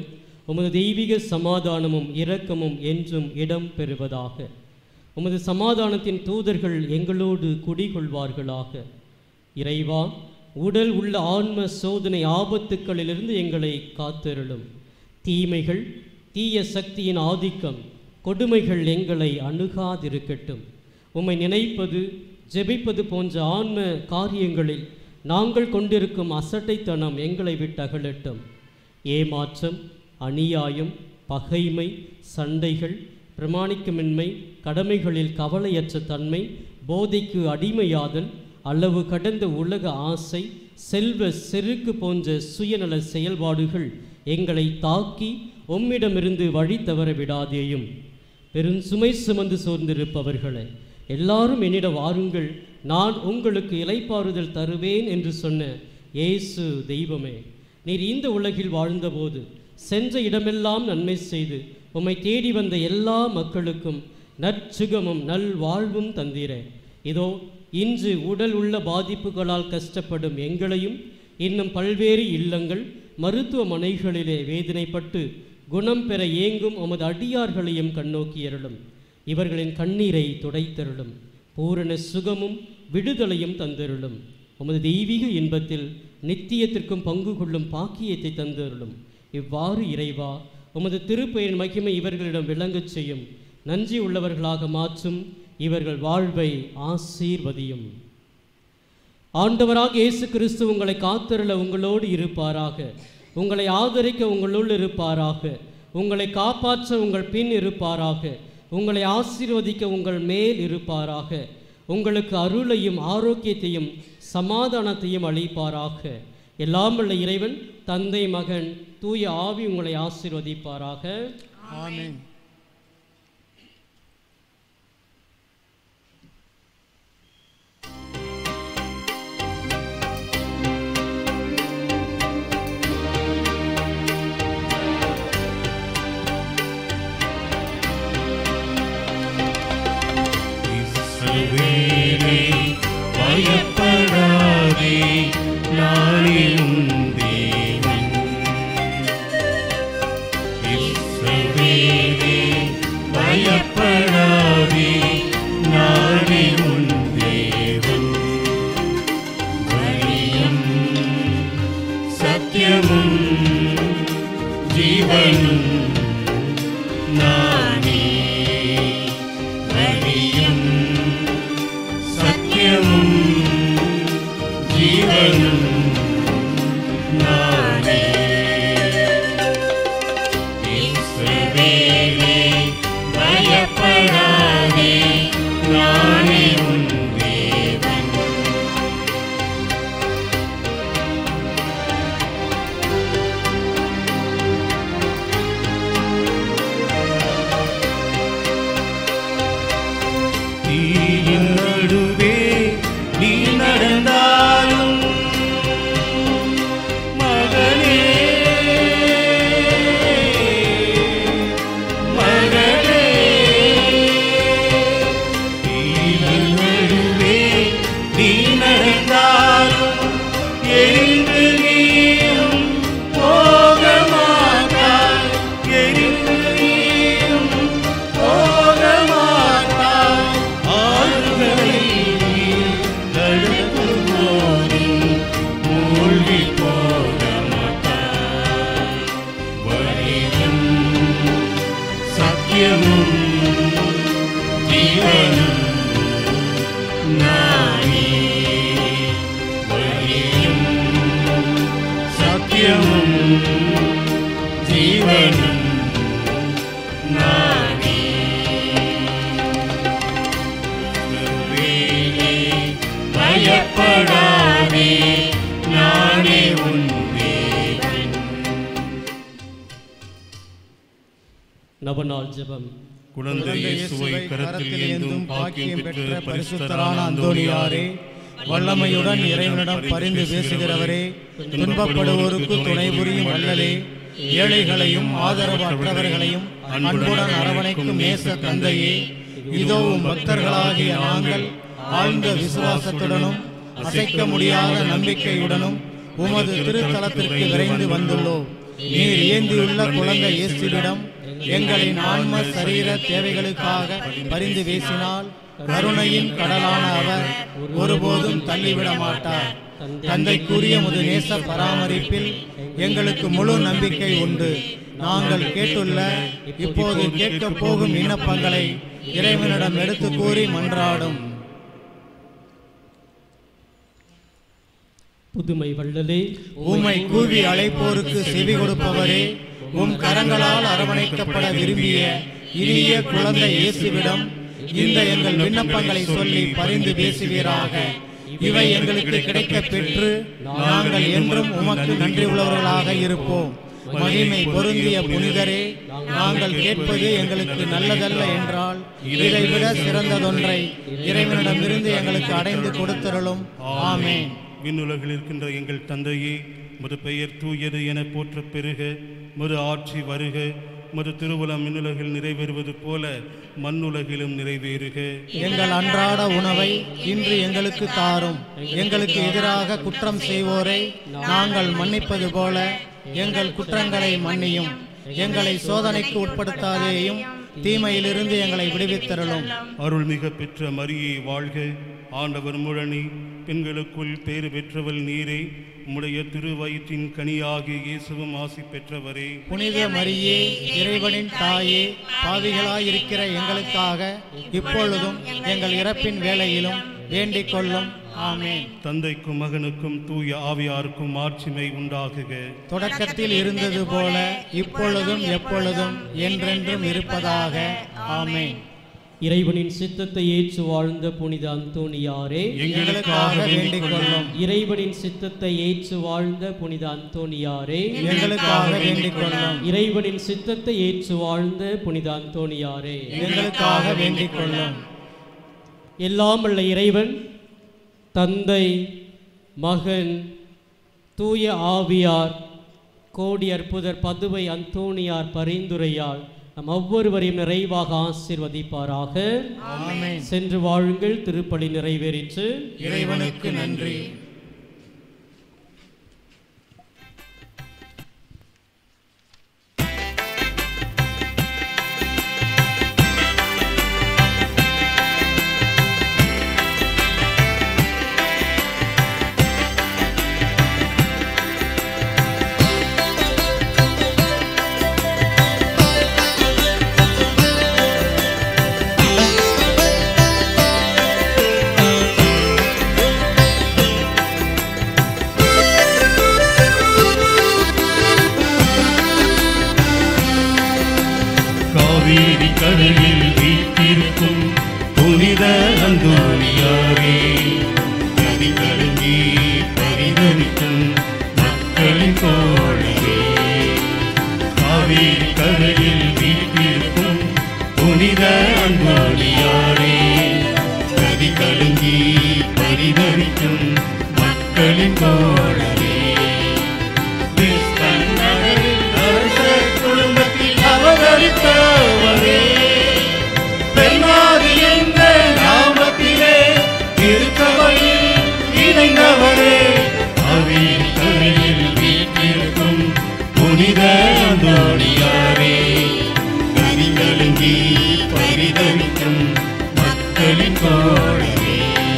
உமது தெய்வீக சமாதானமும் இரக்கமும் என்றும் இடம் பெறுவதாக உமது சமாதானத்தின் தூதர்கள் எங்களோடு குடிகொள்வார்களாக இறைவா உடல் உள்ள ஆன்ம சோதனை ஆபத்துக்களிலிருந்து எங்களை காத்தருளும் தீமைகள் தீய சக்தியின் ஆதிக்கம் கொடுமைகள் எங்களை அணுகாதிருக்கட்டும் உம்மை நினைப்பது ஜெபிப்பது போன்ற ஆன்ம காரியங்களில் நாங்கள் கொண்டிருக்கும் அசட்டைத்தனம் எங்களை விட்டு அகலட்டும் ஏமாற்றம் அநியாயம் பகைமை சண்டைகள் பிரமாணிக்கமின்மை கடமைகளில் கவலையற்ற தன்மை போதைக்கு அடிமையாதல் அளவு கடந்த உலக ஆசை செல்வ செருக்கு போன்ற சுயநல செயல்பாடுகள் எங்களை தாக்கி உம்மிடமிருந்து வழி தவற விடாதேயும் பெருஞ்சுமை சுமந்து சோர்ந்திருப்பவர்களே எல்லாரும் என்னிடம் வாருங்கள் நான் உங்களுக்கு இலைப்பாறுதல் தருவேன் என்று சொன்ன இயேசு தெய்வமே நீர் இந்த உலகில் வாழ்ந்தபோது சென்ற இடமெல்லாம் நன்மை செய்து உம்மை தேடி வந்த எல்லா மக்களுக்கும் நற்சுகமும் நல்வாழ்வும் தந்தீரே இதோ இன்று உடல் உள்ள பாதிப்புகளால் கஷ்டப்படும் எங்களையும் இன்னும் பல்வேறு இல்லங்கள் மருத்துவமனைகளிலே வேதனைப்பட்டு குணம் பெற ஏங்கும் உமது அடியார்களையும் கண்ணோக்கியருளும் இவர்களின் கண்ணீரை துடைத்தருளும் பூரண சுகமும் விடுதலையும் தந்தருளும் உமது தெய்வீக இன்பத்தில் நித்தியத்திற்கும் பங்கு கொள்ளும் பாக்கியத்தை தந்தருளும் இவ்வாறு இறைவா உமது திருப்பெயரின் மகிமை இவர்களிடம் விளங்கச் செய்யும் நன்றி உள்ளவர்களாக மாற்றும் இவர்கள் வாழ்வை ஆசீர்வதியும் ஆண்டவராக இயேசு கிறிஸ்து உங்களை காத்தருள உங்களோடு இருப்பாராக உங்களை ஆதரிக்க உங்களுள் இருப்பாராக உங்களை காப்பாற்ற உங்கள் பின் இருப்பாராக உங்களை ஆசீர்வதிக்க உங்கள் மேல் இருப்பாராக உங்களுக்கு அருளையும் ஆரோக்கியத்தையும் சமாதானத்தையும் அளிப்பாராக எல்லாம் வல்ல இறைவன் தந்தை மகன் தூய ஆவி உங்களை ஆசீர்வதிப்பாராக ஆமென் இஸ்ரவேலே பயப்படாதே நானே உன் தேவன் இஸ்ரவேலே பயப்படாதே நானே உன் தேவன் வழியும் சத்தியமும் ஜீவனும் நானே வழியும் சத்தியமும் ஜீவனும் நானே இஸ்ரவேலே பயப்படாதே நானே உன் தேவன் தீயின் நடுவே நீ நடந்தாலும் மகனே மகனே தீயின் நடுவே நீ நடந்தாலும் எரிந்து நீயும் போக மாட்டாய் எரிந்து நீயும் போக மாட்டாய் ஆறுகளை நடக்கும் போதும் மூழ்கி போக மாட்டாய் வழியும் சத்தியமும் ஜீவனும் நானே வழியும் சத்தியமும் ஜீவனும் நானே வேலே பயப்படாதே நானே உன் தேவன் நவநாள் ஜெபம் குழந்தை இயேசுவை கரத்தில் ஏந்தும் பாக்கியம் பெற்ற பரிசுத்தரான பரிசுத்தரான அந்தோணியாரே அந்தோணியாரே வல்லமையுடன் இறைவனிடம் பரிந்து பேசுகிறவரே துன்பப்படுவோருக்கு துணை புரியும் வல்லலே ஏழைகளையும் ஆதரவற்றவர்களையும் அன்புடன் அரவணைக்கும் நேச தந்தையே இதோ உம் பக்தர்களாகிய நாங்கள் ஆழ்ந்த விசுவாசத்துடனும் அசைக்க முடியாத நம்பிக்கையுடனும் உமது திருத்தலத்திற்கு விரைந்து வந்துள்ளோம் நீர் ஏந்தியுள்ள குழந்தை இயேசுவிடம் எங்களின் ஆன்ம சரீர தேவைகளுக்காக பரிந்து பேசினால் கருணையின் கடலான அவர் ஒருபோதும் தள்ளிவிட மாட்டார் தந்தைக்குரிய முது நேச பராமரிப்பில் எங்களுக்கு முழு நம்பிக்கை உண்டு நாங்கள் கேட்டுள்ள இப்போது கேட்கப் போகும் விண்ணப்பங்களை இறைவனிடம் எடுத்து கூறி மன்றாடும் புதுமை வள்ளலே உம்மை கூவி அழைப்போருக்கு செவி கொடுப்பவரே உம் கரங்களால் அரவணைக்கப்பட விரும்பிய இனிய குழந்தை இயேசுவிடம் இந்த எங்கள் விண்ணப்பங்களை சொல்லி பரிந்து பேசுவீராக இவை எங்களுக்கு கிடைக்கப் பெற்று நாங்கள் என்றும் உமக்கு நன்றி உள்ளவர்களாக இருப்போம் மகிமை பொருந்திய புனிதரே நாங்கள் கேட்பது எங்களுக்கு நல்லதல்ல என்றால் இதைவிட சிறந்ததொன்றை இறைவனிடமிருந்து எங்களுக்கு அடைந்து கொடுத்தருளும் ஆமென் விண்ணுலகில் இருக்கின்ற எங்கள் தந்தையே முது பெயர் தூயது என போற்றப் பெருக முது ஆட்சி வருக முது திருவுளம் விண்ணுலகில் நிறைவேறுவது போல மண்ணுலகிலும் நிறைவேறுக எங்கள் அன்றாட உணவை இன்று எங்களுக்கு தாரும் எங்களுக்கு எதிராக குற்றம் செய்வோரை நாங்கள் மன்னிப்பது போல எங்கள் குற்றங்களை மன்னியும் எங்களை சோதனைக்கு உட்படுத்தாதேயும் தீமையிலிருந்து எங்களை விடுவித்தருளும் அருள்மிக பெற்ற மரியே வாழ்க ஆண்டவர் முழனி பெண்களுக்குள் பேறு பெற்றவள் நீரே உம்முடைய திருவயிற்றின் கனியாகிய இயேசுவும் ஆசி பெற்றவரே புனித மரியே இறைவனின் தாயே பாவிகளாயிருக்கிற எங்களுக்காக இப்பொழுதும் எங்கள் இறப்பின் வேளையிலும் வேண்டிக் கொள்ளும் ஆமென் தந்தைக்கும் மகனுக்கும் தூய ஆவியாருக்கும் ஆட்சிமை உண்டாகுக தொடக்கத்தில் இருந்தது போல இப்பொழுதும் எப்பொழுதும் என்றென்றும் இருப்பதாக ஆமென் இறைவனின் சித்தத்தை ஏற்று வாழ்ந்த புனித அந்தோணியாரே எங்களுக்காக வேண்டிக் கொள்ளும் இறைவனின் சித்தத்தை ஏற்று வாழ்ந்த புனித அந்தோணியாரே எங்களுக்காக வேண்டிக் கொள்ளும் இறைவனின் சித்தத்தை ஏற்று வாழ்ந்த புனித அந்தோணியாரே எங்களுக்காக வேண்டிக் கொள்ளும் எல்லாம் உள்ள இறைவன் தந்தை மகன் தூய ஆவியார் கோடி அற்புதர் பதுவை அந்தோணியார் பரிந்துரையால் நம் ஒவ்வொருவரையும் நிறைவாக ஆசீர்வதிப்பாராக ஆமென் சென்று வாழுங்கள் திருப்பலி நிறைவேறிற்று இறைவனுக்கு நன்றி காவேரி கரையில் வீட்டிருக்கும் புனித அந்தோணியாரே நதி கலங்கி பரிதவிக்கும் மக்களின் தோழரே காவேரி கரையில் வீட்டிருக்கும் புனித அந்தோணியாரே நதி கலங்கி பரிதவிக்கும் மக்களின் தோழரே கிறிஸ்தன் நகரில் அரச குடும்பத்தில் அவதரித்தவரே பெருமாதி என்ற நாமத்திலே திருச்சபையில் இணைந்தவரே அவின் கரையில் வீட்டிற்கும் புனித அந்தோணியாரே கனிகலங்கி பரிதவிக்கும் மக்களின் தோழரே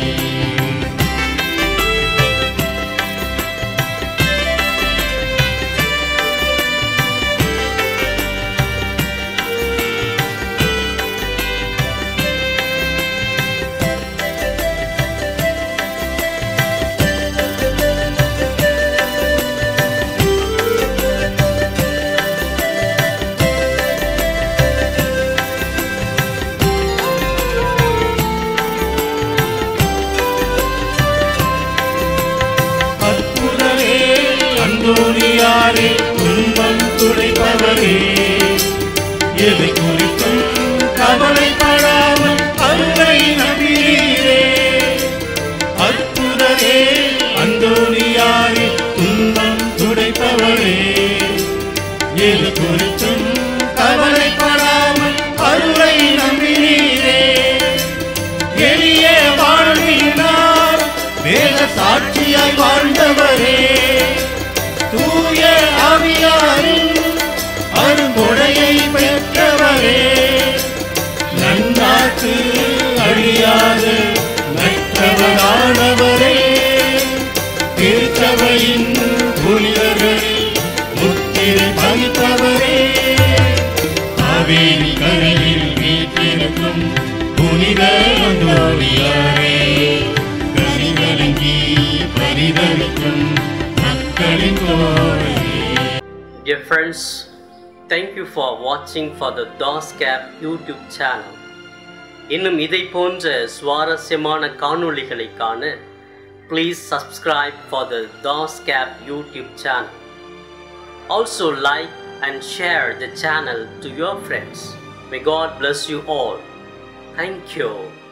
அற்புதரே அந்தோணியாரே துன்பம் துடைப்பவரே எதை குறித்தும் கவலைப்படாமல் அருளை நம்பினீரே அற்புதரே அந்தோணியாரே துன்பம் துடைப்பவரே எது குறித்தும் கவலைப்படாமல் அருளை நம்பினீரே எளிய வாழ்வினார் வேத சாட்சியாய் வாழ்ந்தவரே தூய ஆவியாரே friends, thank you for watching for the DOSCAP YouTube channel. இன்னும் இதை போன்ற சுவாரஸ்யமான காணொளிகளை காண please subscribe for the DOSCAP YouTube channel. Also like and share the channel to your friends. May God bless you all. Thank you.